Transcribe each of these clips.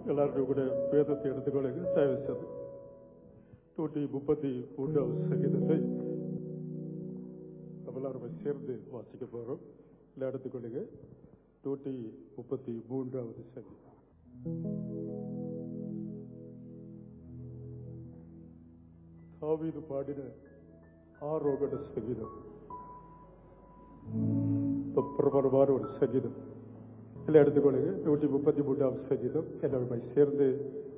எல்லாருக்கும் கூட வேதத்தை எடுத்துக்கொள்ளுங்க தயவு செய்து நூற்றி முப்பத்தி மூன்றாவது சங்கீதத்தை நம்ம எல்லாரும் சேர்ந்து வாசிக்க போறோம் எல்லாம் எடுத்துக்கொள்ளுங்க நூற்றி முப்பத்தி மூன்றாவது சங்கீதம் தாவீது பாடின ஆரோகண சங்கீதம் ரொம்ப பிரபலமான ஒரு சங்கீதம் எல்லாம் எடுத்துக்கொள்ளுங்க நூற்றி முப்பத்தி மூன்றாவது சங்கீதம் எல்லாருமே சேர்ந்து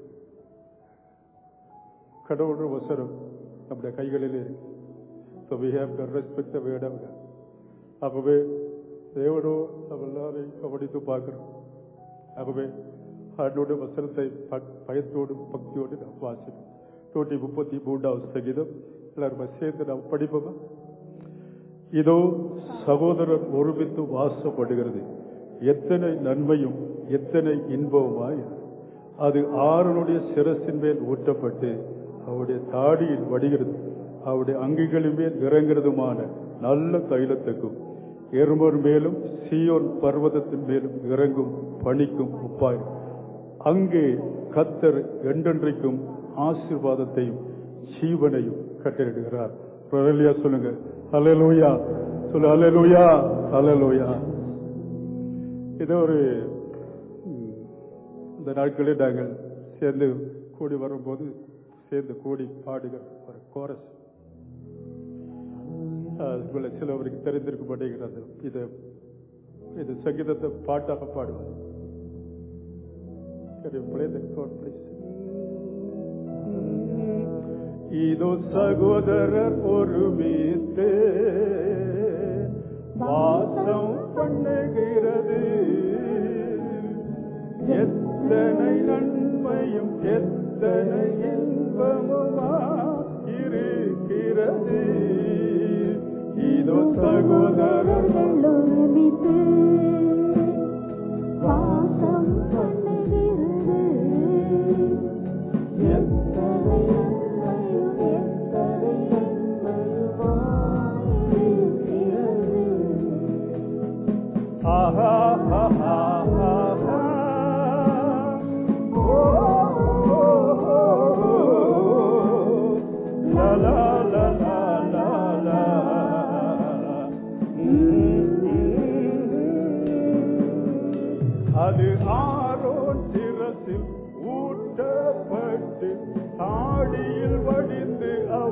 கடவுள் வசனம் நம்முடைய கைகளிலே இருக்கு So we have to respect the word of God. ஆகவே தேவனோ நம்ம எல்லாரையும் கவனித்து பார்க்கிறோம் ஆகவே ஆண்டோட வசனத்தை ப- பயத்தோடு பக்தியோடு நாம் வாசிப்போம் நூற்றி முப்பத்தி மூன்றாவது சங்கீதம் எல்லாருமே சேர்ந்து நாம் படிப்போமா இதோ சகோதரர் ஒருமித்து வாசப்படுகிறது எத்தனை நன்மையும் எத்தனை இன்பவுமாய் அது ஆறுனுடைய சிரசின் மேல் ஊற்றப்பட்டு அவருடைய தாடியில் வடிகிறது அவருடைய அங்கிகளின் மேல் இறங்குறதுமான நல்ல தைலத்துக்கும் எருமர் மேலும் சீயோன் பர்வதத்தின் மேலும் இறங்கும் பணிக்கும் ஒப்பாய் அங்கே கத்தர் என்றென்றைக்கும் ஆசீர்வாதத்தையும் ஜீவனையும் கட்டளிடுகிறார் பிரதலியா சொல்லுங்க அலலூயா சொல்லு அலலூயா அலலூயா இது ஒரு ம், இந்த நாட்களில் நாங்கள் சேர்ந்து கூடி வரும்போது சேர்ந்து கூடி பாடுகிற ஒரு கோரஸ் அதுக்குள்ள சிலவருக்கு தெரிந்திருக்க மாட்டேங்கிறது இது இது சங்கீதத்தை பாட்டாக பாடுவார் Can you play that chord, please? இதோ சகோதரர் ஒருமித்து வாசம் பண்ணுகிறது எத்தனை நன்மையும் எத்தனை இன்பமுமா இருக்கிறது இதோ சகோதரர் ஒருமித்து வாசம் பண்ணுகிறது எத்தனை நன்மையும் எத்தனை இன்பமுமாயிருக்கிறது. ஆஹா ஆஹா ஆஹா ஓ ஓ, ஓ, லா லா லா லா லா லா அது ஆரோன் சிரசில் ஊட்டப்பட்டு தாடியில் வடிந்து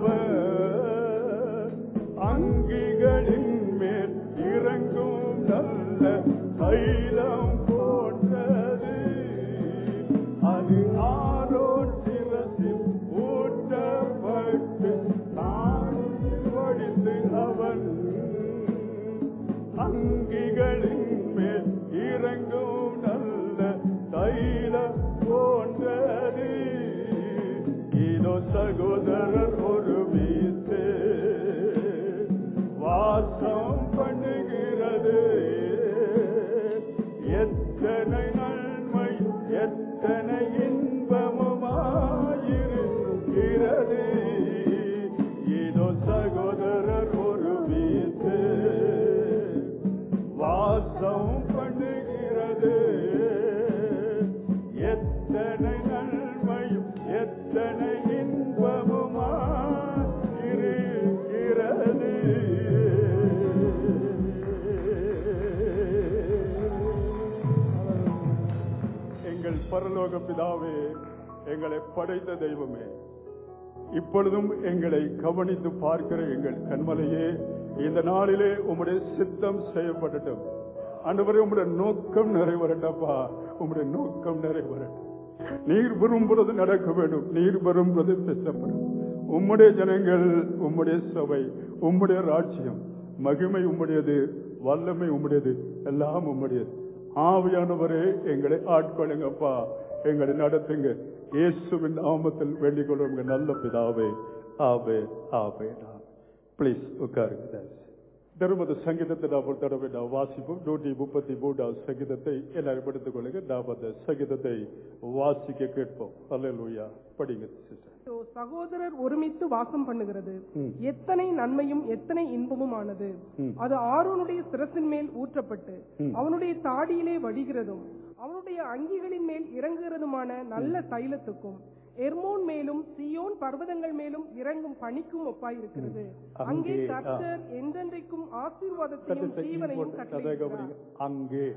அவர் அங்கிகளின் மேல் இறங்கும் நல்ல தைலம் போன்றது அது ஆரோன் சிரசில் ஊட்டப்பட்டு தாடியில் வடிந்து அவன் அங்கிகளின் மேல் இறங்கும் நல்ல தைல போன்றது இதோ சகோதரர் ஒரு வீட்டு வாசம் பண்ணுகிறது எத்தனை நன்மை எத்தனை இன்பமுமாயிருக்கிறது இதோ சகோதரர் ஒரு வீட்டு வாசம் பண்ணுகிறது எத்தனை நன்மையும் எத்தனை இன்பமுமா இருக்கிறது எங்கள் பரலோக பிதாவே எங்களை படைத்த தெய்வமே இப்பொழுதும் எங்களை கவனித்து பார்க்கிற எங்கள் கண்மலையே இந்த நாளிலே உம்முடைய சித்தம் செய்யப்படட்டும் ஆண்டவரே உம்முடைய நோக்கம் நிறைவேறட்டப்பா உம்முடைய நோக்கம் நிறைவேறட்டும் நீர் விரும்புறது நடக்க வேண்டும் நீர் விரும்புறது பேசப்படும் உம்முடைய ஜனங்கள் உம்முடைய சபை உம்முடைய ராஜ்யம் மகிமை உம்முடையது வல்லமை உம்முடையது எல்லாம் உம்முடையது ஆவியானவரே எங்களை ஆட்கொள்ளுங்கப்பா எங்களை நடத்துங்க இயேசுவின் நாமத்தில் வேண்டிக் கொள்ளுங்க நல்ல பிதாவே ஆவே ஆவே ப்ளீஸ் உட்காருங்க thanks. திருமத சங்கீதத்தை நாம் ஒரு தடவை நாம் வாசிப்போம் நூற்றி முப்பத்தி மூன்றாவது சங்கீதத்தை எல்லாரும் எடுத்துக் கொள்ளுங்க நாம் அந்த சங்கீதத்தை வாசிக்க கேட்போம் அல்லேலூயா படிங்க சிஸ்டர் இதோ சகோதரர் ஒருமித்து வாசம் பண்ணுகிறது ம். எத்தனை நன்மையும் எத்தனை இன்பமும் ஆனது ம். அது ஆரோனுடைய சிரசின் மேல் ஊற்றப்பட்டு ம். அவனுடைய தாடியிலே வடிகிறதும் அவனுடைய அங்கிகளின் மேல் இறங்குகிறதுமான நல்ல தைலத்துக்கும் எர்மோன் மேலும் சியோன் பர்வதங்கள் மேலும் இறங்கும் பனிக்கும் ஒப்பாயிருக்கிறது அங்கே, அங்கே ஆ. கர்த்தர் என்றென்றைக்கும் ஆசீர்வாதத்தையும் கர்த்தர் ஜீவனையும் import- அதை கட்டளையிடுகிறார் கவனிங்க. அங்கே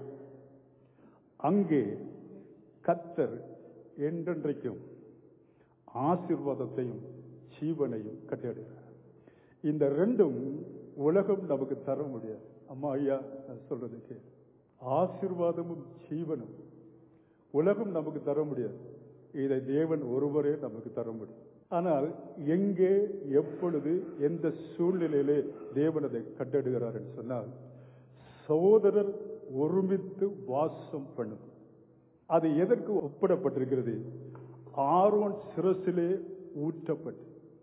அங்கே கத்தர் என்றென்றைக்கும் ஆசீர்வாதத்தையும் ஜீவனையும் கட்டிடுகிறார் இந்த ரெண்டும் உலகம் நமக்கு தர முடியாது அம்மா ஐயா நான் சொல்றதுக்கு ஆசீர்வாதமும் ஜீவனும் உலகம் நமக்கு தர முடியாது இதை தேவன் ஒருவரே நமக்கு தர முடியும் ஆனால் எங்கே எப்பொழுது எந்த சூழ்நிலையிலே தேவன் அதை கட்டிடுகிறார் என்று சொன்னால் சகோதரர் ஒருமித்து வாசம் பண்ணும் அது எதற்கு ஒப்பிடப்பட்டிருக்கிறது ஆரோன் சிரசிலே ஊற்றப்பட்டு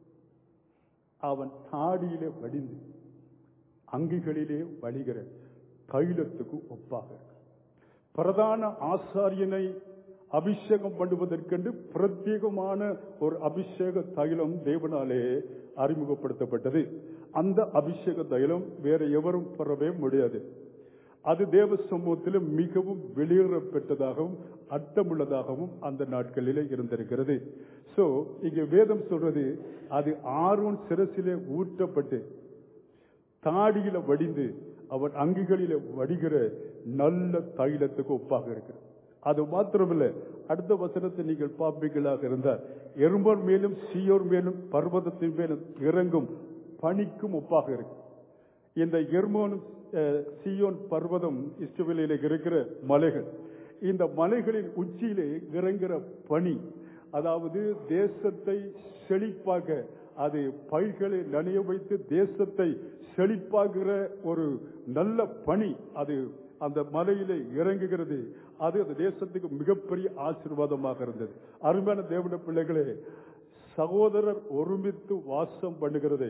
அவன் தாடியிலே வடிந்து அங்கிகளிலே வழிகிற தைலத்துக்கு ஒப்பாக இருக்கு. பிரதான ஆசாரியனை அபிஷேகம் பண்ணுவதற்கென்று பிரத்யேகமான ஒரு அபிஷேக தைலம் தேவனாலே அறிமுகப்படுத்தப்பட்டது அந்த அபிஷேக தைலம் வேற எவரும் பெறவே முடியாது அது தேவ சமூகத்தில் மிகவும் வெளியேற பெற்றதாகவும் அர்த்தமுள்ளதாகவும் அந்த நாட்களிலே இருந்திருக்கிறது சோ இங்க வேதம் சொல்றது அது ஆர்வன் சிரசிலே ஊற்றப்பட்டு தாடியில வடிந்து அவன் அங்கிகளில வடிகிற நல்ல தைலத்துக்கு ஒப்பாக இருக்கு அது மாத்திரமில்ல அடுத்த வசனத்தை நீங்கள் பார்ப்பீர்களாக இருந்தால் எறும்பர் மேலும் சீயோர் மேலும் பர்வதத்தின் மேலும் இறங்கும் பனிக்கும் ஒப்பாக இருக்கு இந்த எர்மோன் அஹ், சீயோன் பர்வதம் இஸ்ரவேலிலே இருக்கிற மலைகள் இந்த மலைகளின் உச்சியிலே இறங்குற பனி அதாவது தேசத்தை செழிப்பாக அது பயிர்களை நனைய வைத்து தேசத்தை செழிப்பாகிற ஒரு நல்ல பனி அது அந்த மலையிலே இறங்குகிறது அது அந்த தேசத்துக்கு மிகப்பெரிய ஆசீர்வாதமாக இருந்தது அருமையான தேவன பிள்ளைகளே சகோதரர் ஒருமித்து வாசம் பண்ணுகிறதை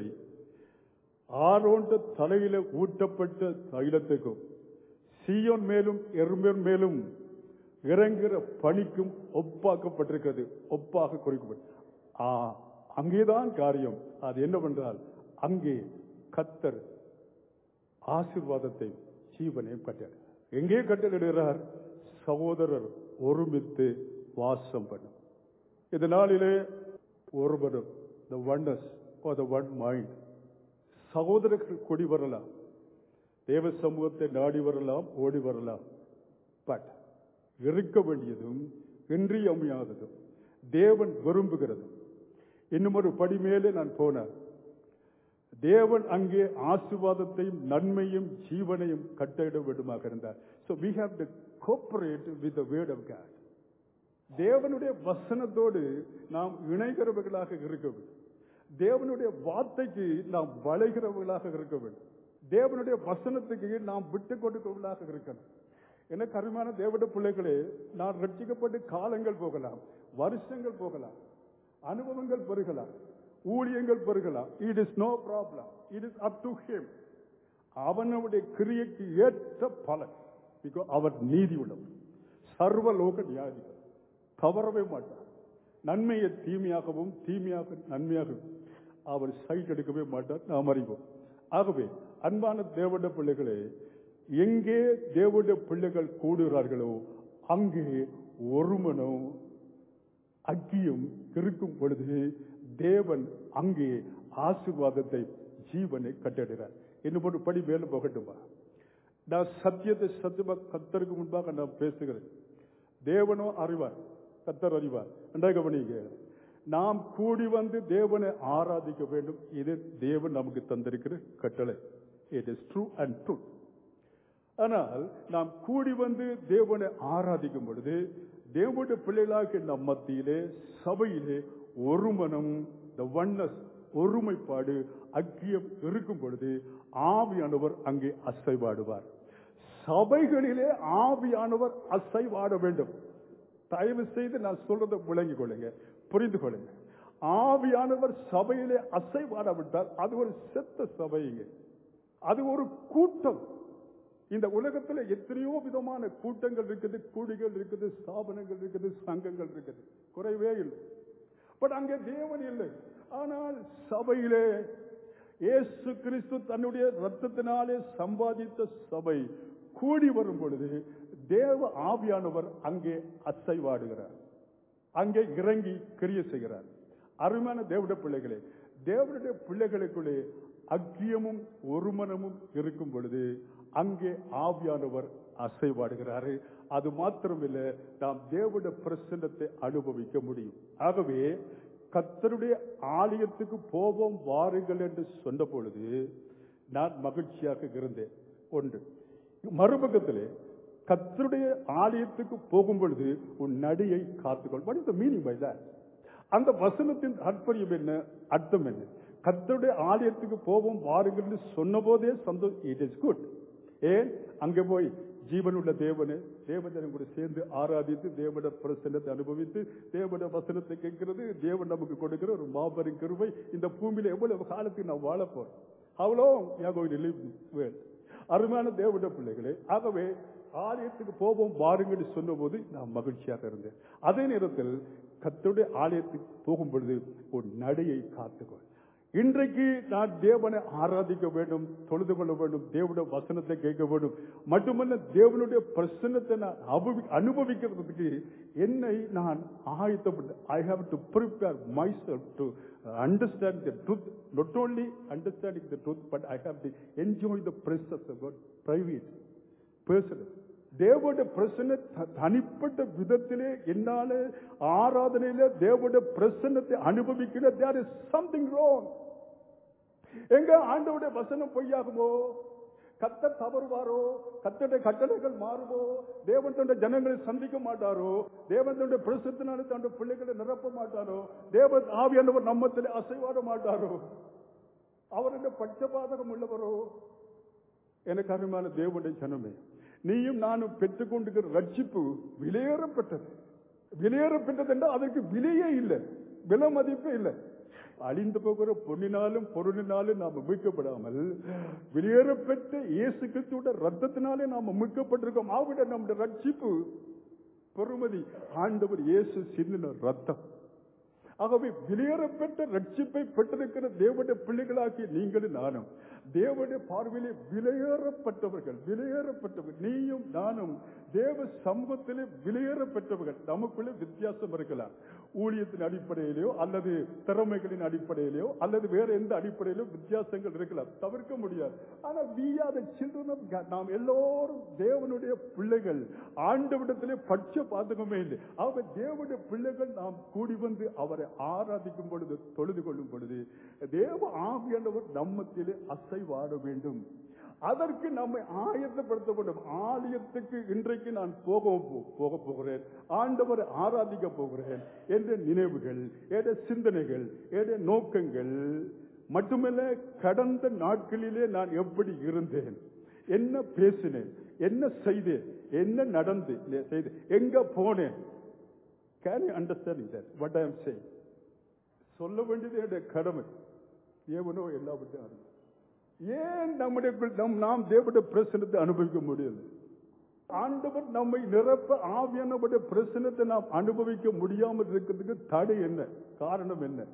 ஆரோண்ட தலையில ஊட்டப்பட்ட தைலத்துக்கும் சீயோன் மேலும் எருமேன் மேலும் இறங்குகிற பணிக்கும் ஒப்பாக்கப்பட்டிருக்கிறது ஒப்பாக குறிக்கப்பட்டு ஆ, அங்கேதான் காரியம் அது என்னவென்றால் அங்கே கத்தர் ஆசீர்வாதத்தை ஜீவனையும் கட்டளை எங்கே கட்டளையிடுகிறார் சகோதரர் ஒருமித்து வாசம் பண்ணும் இந்த நாளிலே ஒருவரும் the oneness or the one mind சகோதரர்கள் கூடி வரலாம் தேவ சமூகத்தை நாடி வரலாம் ஓடி வரலாம் பட் இருக்க வேண்டியதும் இன்றியமையாததும் தேவன் விரும்புகிறதும் இன்னும் ஒரு படி மேலே நான் போனேன் தேவன் அங்கே ஆசீர்வாதத்தையும் நன்மையும் ஜீவனையும் கட்டிட வேண்டுமாக இருந்தார் so we have to cooperate with the word of God தேவனுடைய வசனத்தோடு நாம் இணைகிறவர்களாக இருக்க வேண்டும் தேவனுடைய வார்த்தைக்கு நாம் வளைகிறவர்களாக இருக்க வேண்டும் தேவனுடைய வசனத்துக்கு நாம் விட்டு கொடுக்கிறவர்களாக இருக்கணும் என்ன கருமையான தேவனுடைய பிள்ளைகளே நான் ரட்சிக்கப்பட்டு காலங்கள் போகலாம் வருஷங்கள் போகலாம் அனுபவங்கள் பெருகலாம் ஊழியங்கள் பெருகலாம் it is no problem it is up to him அவனுடைய கிரியைக்கு ஏற்ற பலன் Because அவர் நீதி உள்ளவர் சர்வலோக நியாயாதிபதி தவறவே மாட்டார் நன்மையை தீமையாகவும் தீமையாக நன்மையாகவும் அவர் சைட் எடுக்கவே மாட்டார் நாம் அறிவோம் ஆகவே அன்பான தேவட பிள்ளைகளே எங்கே தேவட பிள்ளைகள் கூடுகிறார்களோ அங்கே ஒருமனும் அக்கியம் இருக்கும் பொழுது தேவன் அங்கே ஆசீர்வாதத்தை ஜீவனை கட்டிடுகிறார் இன்னும் ஒரு படி மேலும் போகட்டுமா நான் சத்தியத்தை சத்தியமா கத்தருக்கு முன்பாக நான் பேசுகிறேன் தேவனோ அறிவார் கத்தர் அறிவார் நன்றாக கவனிங்க நாம் கூடி வந்து தேவனை ஆராதிக்க வேண்டும் இது தேவன் நமக்கு தந்திருக்கிற கட்டளை it is true and true ஆனால் நாம் கூடி வந்து தேவனை ஆராதிக்கும் பொழுது தேவனுடைய பிள்ளைகளாக நம் மத்தியிலே சபையிலே ஒரு மனம் the oneness ஒருமைப்பாடு அக்கியம் இருக்கும் பொழுது ஆவியானவர் அங்கே அசைவாடுவார் சபைகளிலே ஆவியானவர் அசைவாட வேண்டும் தயவு செய்து நான் சொல்றதை விளங்கிக் கொள்ளுங்க புரிந்து கொள்ளுங்க ஆவியானவர் சபையிலே அசைவாடாவிட்டால் அது ஒரு செத்த சபைங்க அது ஒரு கூட்டம் இந்த உலகத்துல எத்தனையோ விதமான கூட்டங்கள் இருக்குது கூடிகள் இருக்குது ஸ்தாபனங்கள் இருக்குது சங்கங்கள் இருக்குது குறைவே இல்லை பட் அங்கே தேவன் இல்லை ஆனால் சபையிலே இயேசு கிறிஸ்து தன்னுடைய ரத்தத்தினாலே சம்பாதித்த சபை கூடி வரும் பொழுது தேவ ஆவியானவர் அங்கே அசைவாடுகிறார் அங்கே இறங்கி கிரிய செய்கிறார் அருமையான தேவனுடைய பிள்ளைகளே தேவனுடைய பிள்ளைகளுக்குள்ளே அக்கியமும் ஒருமனமும் இருக்கும் பொழுது அங்கே ஆவியானவர் அசைவாடுகிறாரு அது மாத்திரமில்ல நாம் தேவனுடைய பிரசன்னத்தை அனுபவிக்க முடியும் ஆகவே கத்தருடைய ஆலயத்துக்கு போவோம் வாருங்கள் என்று சொன்ன பொழுது நான் மகிழ்ச்சியாக இருந்தேன் ஒன்று மறுபக்கத்திலே கத்தருடைய ஆலயத்துக்கு போகும் பொழுது உன் நடியை காத்துக்கொள் what is the meaning by that அந்த வசனத்தின் தாற்பயம் என்ன அர்த்தம் என்ன கத்தருடைய ஆலயத்துக்கு போவோம் வாருங்கள் என்று சொன்ன போதே சந்தோஷம் இட் இஸ் குட் ஏன் அங்கே போய் ஜீவனுள்ள தேவனு தேவஜனம் கூட சேர்ந்து ஆராதித்து தேவன பிரசன்னத்தை அனுபவித்து தேவன வசனத்தை கேட்கிறது தேவன் நமக்கு கொடுக்கிற ஒரு மாபெரும் கிருபை இந்த பூமியில எவ்வளவு காலத்துக்கு நான் வாழ போறேன் அவ்வளோ அருமையான தேவன பிள்ளைகளே ஆகவே ஆலயத்துக்கு போவோம் வாருங்கள் சொன்ன போது நான் மகிழ்ச்சியாக இருந்தேன் அதே நேரத்தில் கத்தருடைய ஆலயத்துக்கு போகும் பொழுது ஒரு நடையை காத்துக்கொள் இன்றைக்கு நான் தேவனை ஆராதிக்க வேண்டும் தொழுது கொள்ள வேண்டும் தேவனுடைய வசனத்தை கேட்க வேண்டும் மட்டுமல்ல தேவனுடைய பிரசன்னத்தை நான் அனுபவி- அனுபவிக்கிறதுக்கு என்னை நான் ஆயத்தப்பட்டு I have to prepare myself to understand the truth not only understanding the truth but I have to enjoy the process private பேசுறது தேவனுடைய பிரசன்ன த- தனிப்பட்ட விதத்திலே என்னால ஆராதனையில தேவனுடைய பிரசன்னத்தை அனுபவிக்கிற தேர் இஸ் சம்திங் ராங் எங்க ஆண்டவுடைய வசனம் பொய்யாகுமோ கத்த தவறுவாரோ கத்தடைய கட்டளைகள் மாறுமோ தேவன் தன்னுடைய ஜனங்களை சந்திக்க மாட்டாரோ தேவன் தன்னுடைய பிரசத்தினால தன்னுடைய பிள்ளைகளை நிரப்ப மாட்டாரோ தேவன் ஆவியானவர் நம்மத்தில் அசைவாட மாட்டாரோ அவர் என்ன பட்சபாதகம் உள்ளவரோ எனக்கு அருமையான தேவனுடைய ஜனமே நீயும் நானும் பெற்றுக்கொண்டிருக்கிற ரட்சிப்பு விலையேறப்பட்டது விலையேறப்பட்டது என்றால் அதற்கு விலையே இல்லை விலை மதிப்பே இல்லை அழிந்து போகிற பொன்னினாலும் பொருளினாலும் நாம் மீட்கப்படாமல் வெளியேறப்பட்ட இயேசு கிறிஸ்துவோட ரத்தத்தினாலே நாம் மீட்கப்பட்டிருக்கோம் ஆவிட நம்முடைய ரட்சிப்பு பெருமதி ஆண்டவர் இயேசு சிந்தின ரத்தம் ஆகவே வெளியேறப்பட்ட ரட்சிப்பை பெற்றிருக்கிற தேவனுடைய பிள்ளைகளாகிய நீங்களும் நானும் தேவனுடைய பார்வையிலே விலையேறப்பட்டவர்கள் விலையேறப்பட்டவர்கள் நீயும் நானும் தேவ சமூகத்திலே விலையேறப்பட்டவர்கள் நமக்குள்ளே வித்தியாசம் இருக்கலாம் ஊழியத்தின் அடிப்படையிலோ அல்லது திறமைகளின் அடிப்படையிலோ அல்லது வேற எந்த அடிப்படையிலோ வித்தியாசங்கள் இருக்கலாம் தவிர்க்க முடியாது ஆனால் we are the children of God. நாம் எல்லோரும் தேவனுடைய பிள்ளைகள் ஆண்டவிடத்திலே பட்ச பாதகமே இல்லை அவர் தேவனுடைய பிள்ளைகள் நாம் கூடி வந்து அவரை ஆராதிக்கும் பொழுது தொழுது கொள்ளும் பொழுது தேவ ஆவியானவர் நம்மத்திலே அசைவாட வேண்டும் அதற்கு நம்மை ஆயத்தப்படுத்த வேண்டும் ஆலயத்துக்கு இன்றைக்கு நான் போக போ- போக போகிறேன் ஆண்டவரை ஆராதிக்க போகிறேன் என்ற நினைவுகள் என்ற சிந்தனைகள் என்ற நோக்கங்கள் மட்டுமல்ல கடந்த நாட்களிலே நான் எப்படி இருந்தேன் என்ன பேசினேன் என்ன செய்தேன் என்ன நடந்து செய்தேன் எங்க போனேன் can you understanding that what I am saying சொல்ல வேண்டியது என்னுடைய கடமை ஏவனோ எல்லாவற்றையும் அறியும். ஏன் நம்முடைய நம் நாம் தேவனுடைய பிரசனத்தை அனுபவிக்க முடியல ஆண்டவர் நம்மை நிரப்ப ஆவியானவருடைய பிரசனத்தை நாம் அனுபவிக்க முடியாமல் இருக்கிறதுக்கு தடை என்ன காரணம் என்ன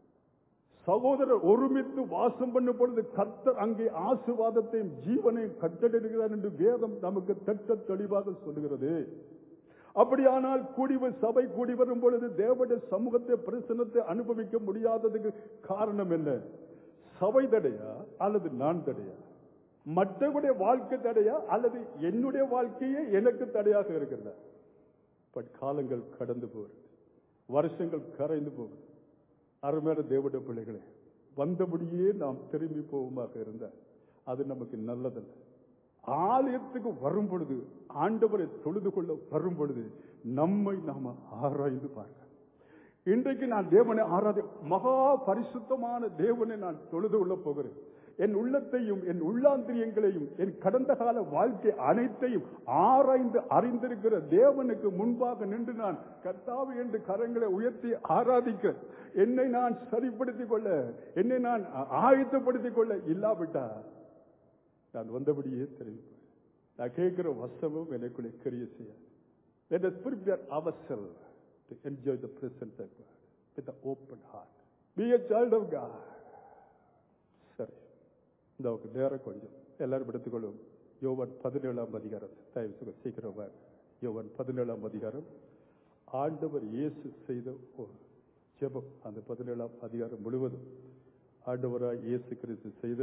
சகோதரர் ஒருமித்து வாசம் பண்ணும் பொழுது கர்த்தர் அங்கே ஆசீர்வாதத்தையும் ஜீவனையும் கட்டளிடுகிறார் என்று வேதம் நமக்கு திட்ட தெளிவாக சொல்லுகிறது அப்படியானால் கூடிவ சபை கூடி வரும் பொழுது தேவனுடைய சமூகத்தை பிரசனத்தை அனுபவிக்க முடியாததுக்கு காரணம் என்ன சபை தடையா அல்லது நான் தடையா மற்றவருடைய வாழ்க்கை தடையா அல்லது என்னுடைய வாழ்க்கையே எனக்கு தடையாக இருக்கிறதா பட் காலங்கள் கடந்து போகிறது வருஷங்கள் கரைந்து போகுது அருமையான தேவனுடைய பிள்ளைகளே வந்தபடியே நாம் திரும்பி போவோமாக இருந்தால் அது நமக்கு நல்லதல்ல ஆலயத்துக்கு வரும் பொழுது ஆண்டவரை தொழுது கொள்ள வரும் பொழுது நம்மை நாம ஆராய்ந்து பார்க்க இன்றைக்கு நான் தேவனை ஆராதி மகா பரிசுத்தமான தேவனை நான் தொழுது கொள்ள போகிறேன் என் உள்ளத்தையும் என் உள்ளாந்திரியங்களையும் என் கடந்த கால வாழ்க்கை அனைத்தையும் ஆராய்ந்து அறிந்திருக்கிற தேவனுக்கு முன்பாக நின்று நான் கர்த்தாவு என்று கரங்களை உயர்த்தி ஆராதிக்க என்னை நான் சரிப்படுத்திக் கொள்ள என்னை நான் ஆயத்தப்படுத்திக் கொள்ள இல்லாவிட்டா நான் வந்தபடியே தெரிவிப்பேன் நான் கேட்கிற வசமும் எனக்குள்ளே கரிய செய்ய Let us prepare ourselves to enjoy the presence of God with an open heart. Be a child of God. சரி இந்த நேரம் கொஞ்சம் எல்லாரும் எடுத்துக்கொள்ளும் யோவான் பதினேழாம் அதிகாரம் தயவு செய்து சீக்கிரம் வாங்க. யோவான் பதினேழாம் அதிகாரம் ஆண்டவர் இயேசு செய்த ஒரு ஜெபம் அந்த பதினேழாம் அதிகாரம் முழுவதும் ஆண்டவராய் இயேசு கிறிஸ்து செய்த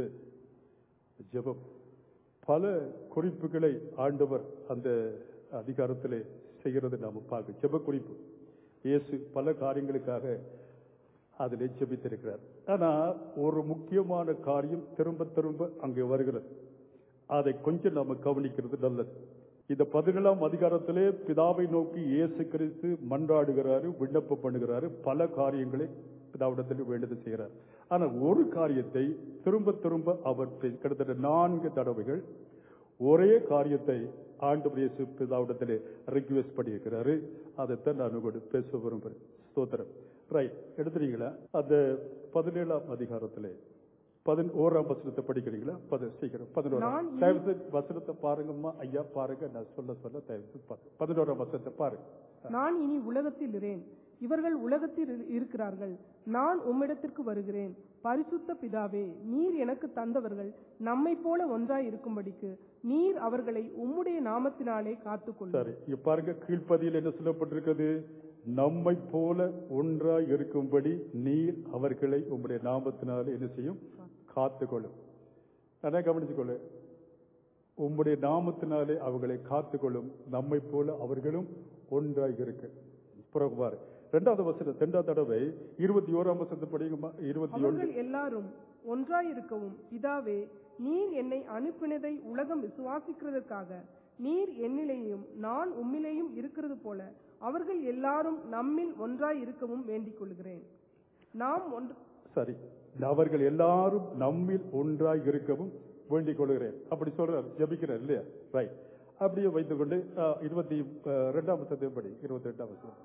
ஜெபம் பல குறிப்புகளை ஆண்டவர் அந்த அதிகாரத்திலே செய்கிறது நாம பார்க்க ஜெப குறிப்பு இயேசு பல காரியங்களுக்காக அதிலே ஜெபித்திருக்கிறார் ஆனா ஒரு முக்கியமான காரியம் திரும்ப திரும்ப அங்கே வருகிறது அதை கொஞ்சம் நாம கவனிக்கிறது நல்லது இந்த பதினேழாம் அதிகாரத்திலே பிதாவை நோக்கி இயேசு கிறிஸ்து மன்றாடுகிறாரு விண்ணப்பம் பண்ணுகிறாரு பல காரியங்களை பிதாவிடத்தில் வேண்டுதல் செய்கிறார் ஆனா ஒரு காரியத்தை திரும்ப திரும்ப அவர் பே- கிட்டத்தட்ட நான்கு தடவைகள் ஒரே காரியத்தை ஆண்டு இயேசு பிதாவிடத்திலே ரிக்வெஸ்ட் பண்ணியிருக்கிறாரு அதைத்தான் நான் உங்களோட பேச விரும்புகிறேன் ஸ்தோத்திரம் ரைட் எடுத்துறீங்களா அந்த பதினேழாம் அதிகாரத்திலே பதின் ஓராம் வசனத்தை படிக்கிறீங்களா பத சீக்கிரம் பதினோராம் நான் இனி- தயவு செய்து வசனத்தை பாருங்கம்மா ஐயா பாருங்க நான் சொல்ல சொல்ல தயவு செய்து பாருங்க பதினோராம் வசனத்தை பாருங்க நான் இனி உலகத்தில் இரேன் இவர்கள் உலகத்தில் இரு- இருக்கிறார்கள் நான் உம்மிடத்திற்கு வருகிறேன் பரிசுத்த பிதாவே நீர் எனக்கு தந்தவர்கள் நம்மைப் போல ஒன்றாய் இருக்கும்படிக்கு நீர் அவர்களை உம்முடைய நாமத்தினாலே காத்துக்கொள்ளும் சரி இங்க பாருங்க கீழ்ப்பதியில் என்ன சொல்லப்பட்டிருக்கிறது நம்மை போல ஒன்றாய் இருக்கும்படி நீர் அவர்களை உம்முடைய நாமத்தினாலே என்ன செய்யும் காத்துக்கொள்ளும் நல்லா கவனிச்சுக்கொள்ளு உம்முடைய நாமத்தினாலே அவர்களை காத்துக்கொள்ளும் நம்மை போல அவர்களும் ஒன்றாய் இருக்கு பிறகு பாரு இரண்டாவது வசனம் இரண்டாவது தடவை இருபத்தி ஓராம் வசனத்தை படிக்குமா இருபத்தி ஒன்று அவர்கள் எல்லாரும் ஒன்றாய் இருக்கவும் பிதாவே நீர் என்னை அனுப்பினதை உலகம் விசுவாசிக்கிறதற்காக நீர் என்னிலேயும் நான் உம்மிலேயும் இருக்கிறது போல அவர்கள் எல்லாரும் நம்மில் ஒன்றாய் இருக்கவும் வேண்டிக் கொள்கிறேன் நாம் ஒன்று சரி அவர்கள் எல்லாரும் நம்மில் ஒன்றாய் இருக்கவும் வேண்டிக் கொள்கிறேன் அப்படி சொல்றார் ஜபிக்கிறார் இல்லையா ரைட் அப்படியே வைத்துக்கொண்டு அஹ், இருபத்தி அஹ், இரண்டாம் வசனத்தை படி இருபத்தி ரெண்டாம் வசனம்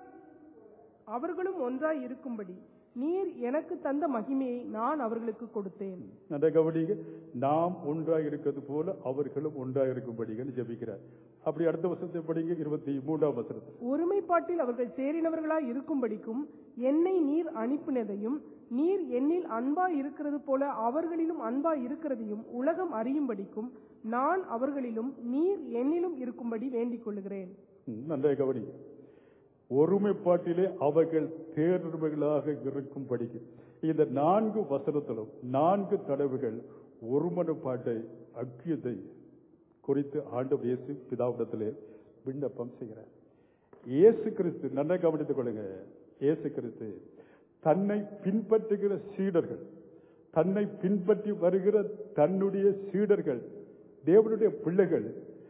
அவர்களும் ஒன்றாய் இருக்கும்படி நீர் எனக்கு தந்த மகிமையை நான் அவர்களுக்கு கொடுத்தேன் அந்த கவனிங்க நாம் ஒன்றாய் இருக்கிறது போல அவர்களும் ஒன்றாய் இருக்கும்படின்னு ஜபிக்கிறார் அப்படி அடுத்த வசனத்தை படிங்க இருபத்தி மூன்றாம் வசனத்தை ஒருமைப்பாட்டில் அவர்கள் சேரினவர்களாய் இருக்கும்படிக்கும் என்னை நீர் அனுப்பினதையும் நீர் என்னில் அன்பாய் இருக்கிறது போல அவர்களிலும் அன்பாய் இருக்கிறதையும் உலகம் அறியும்படிக்கும் நான் அவர்களிலும் நீர் என்னிலும் இருக்கும்படி வேண்டிக் கொள்கிறேன் ம், நன்றாக கவனிங்க ஒருமைப்பாட்டிலே அவர்கள் தேர்வுகளாக இருக்கும்படிக்கு இந்த நான்கு வசனத்திலும் நான்கு தடவைகள் ஒருமனப்பாட்டை ஐக்கியத்தை குறித்து ஆண்டவர் இயேசு பிதாவிடத்திலே விண்ணப்பம் செய்கிறார் இயேசு கிறிஸ்து நன்றாக கவனித்துக் கொள்ளுங்க இயேசு கிறிஸ்து தன்னை பின்பற்றுகிற சீடர்கள் தன்னை பின்பற்றி வருகிற தன்னுடைய சீடர்கள் தேவனுடைய பிள்ளைகள்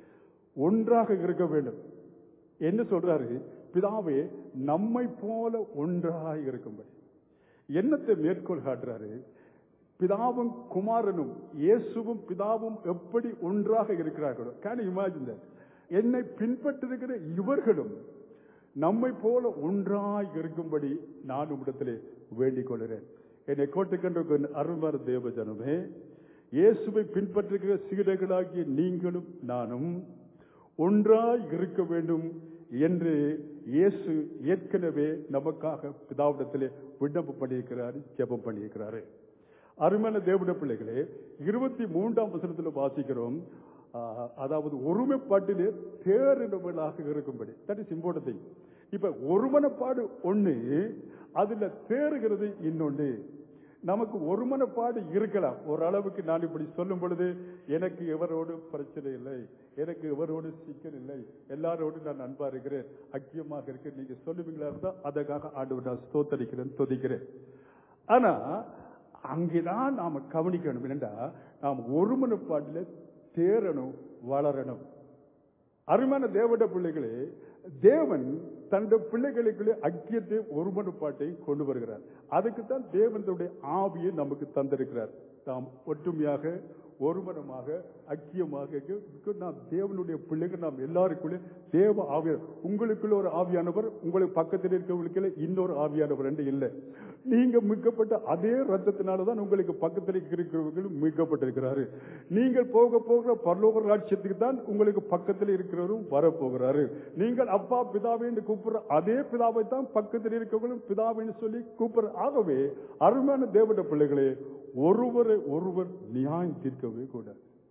ஒன்றாக இருக்க வேண்டும் என்ன சொல்றாரு பிதாவே நம்மை போல ஒன்றாக இருக்கும்படி என்னத்தை மேற்கோள் காட்டுறாரு பிதாவும் குமாரனும் இயேசுவும் பிதாவும் எப்படி ஒன்றாக இருக்கிறார்களோ கேன் இமேஜின் என்னை பின்பற்றிருக்கிற இவர்களும் நம்மை போல ஒன்றாய் இருக்கும்படி நான் உம்மிடத்திலே வேண்டிக் கொள்கிறேன் என்னை கோட்டுக்கென்ற அருள்மார் தேவ ஜனமே இயேசுவை பின்பற்றுகிற சீடர்களாகிய நீங்களும் நானும் ஒன்றாய் இருக்க வேண்டும் என்று இயேசு ஏற்கனவே நமக்காக பிதாவிடத்திலே விண்ணப்பம் பண்ணியிருக்கிறார் ஜெபம் பண்ணியிருக்கிறாரு அருமையான தேவனுடைய பிள்ளைகளே இருபத்தி மூன்றாம் வசனத்தில் வாசிக்கிறோம் ஆஹ், அதாவது ஒருமைப்பாட்டிலே தேறினவர்களாக இருக்கும்படி தட் இஸ் இம்பார்ட்டன் இப்ப ஒருமனப்பாடு ஒண்ணு அதுல தேறுகிறது இன்னொன்னு நமக்கு ஒருமனப்பாடு இருக்கலாம் ஒரு அளவுக்கு நான் இப்படி சொல்லும் பொழுது எனக்கு எவரோடு பிரச்சனை இல்லை எனக்கு எவரோடு சிக்கல் இல்லை எல்லாரோடு நான் அன்பா இருக்கிறேன் ஐக்கியமாக இருக்கிறேன் நீங்க சொல்லுவீங்களா இருந்தா அதற்காக ஆண்டு நான் ஸ்தோத்தரிக்கிறேன் துதிக்கிறேன் ஆனா அங்கேதான் நாம கவனிக்கணும் என்னடா நாம் ஒருமனப்பாட்டில் தேரணும் வளரணும் அருமையான தேவட பிள்ளைகளே தேவன் தன்னுடைய பிள்ளைகளுக்குள்ளே ஐக்கியத்தை ஒருமனப்பாட்டை கொண்டு வருகிறார் அதுக்கு தான் தேவனுடைய ஆவியை நமக்கு தந்திருக்கிறார் நாம் ஒற்றுமையாக ஒருமனமாக ஐக்கியமாக இருக்க நாம் தேவனுடைய பிள்ளைகள் நாம் எல்லாருக்குள்ளே தேவ ஆவியார் உங்களுக்குள்ள ஒரு ஆவியானவர் உங்களுக்கு பக்கத்தில் இருக்கிறவங்களுக்குள்ள இன்னொரு ஆவியானவர் என்று இல்லை நீங்க மீட்கப்பட்ட அதே ரத்தத்தினால தான் உங்களுக்கு பக்கத்தில் இருக்கிறவர்களும் மீட்கப்பட்டிருக்கிறாரு நீங்கள் போக போகிற பரலோக ராட்சியத்துக்கு தான் உங்களுக்கு பக்கத்தில் இருக்கிறவரும் வரப்போகிறாரு நீங்கள் அப்பா பிதாவை என்று கூப்பிடுற அதே பிதாவை தான் பக்கத்தில் இருக்கிறவங்களும் பிதாவின்னு சொல்லி கூப்பிடுற ஆகவே அருமையான தேவட பிள்ளைகளே ஒருவரை ஒருவர் நியாயம் தீர்க்கவே கூடாது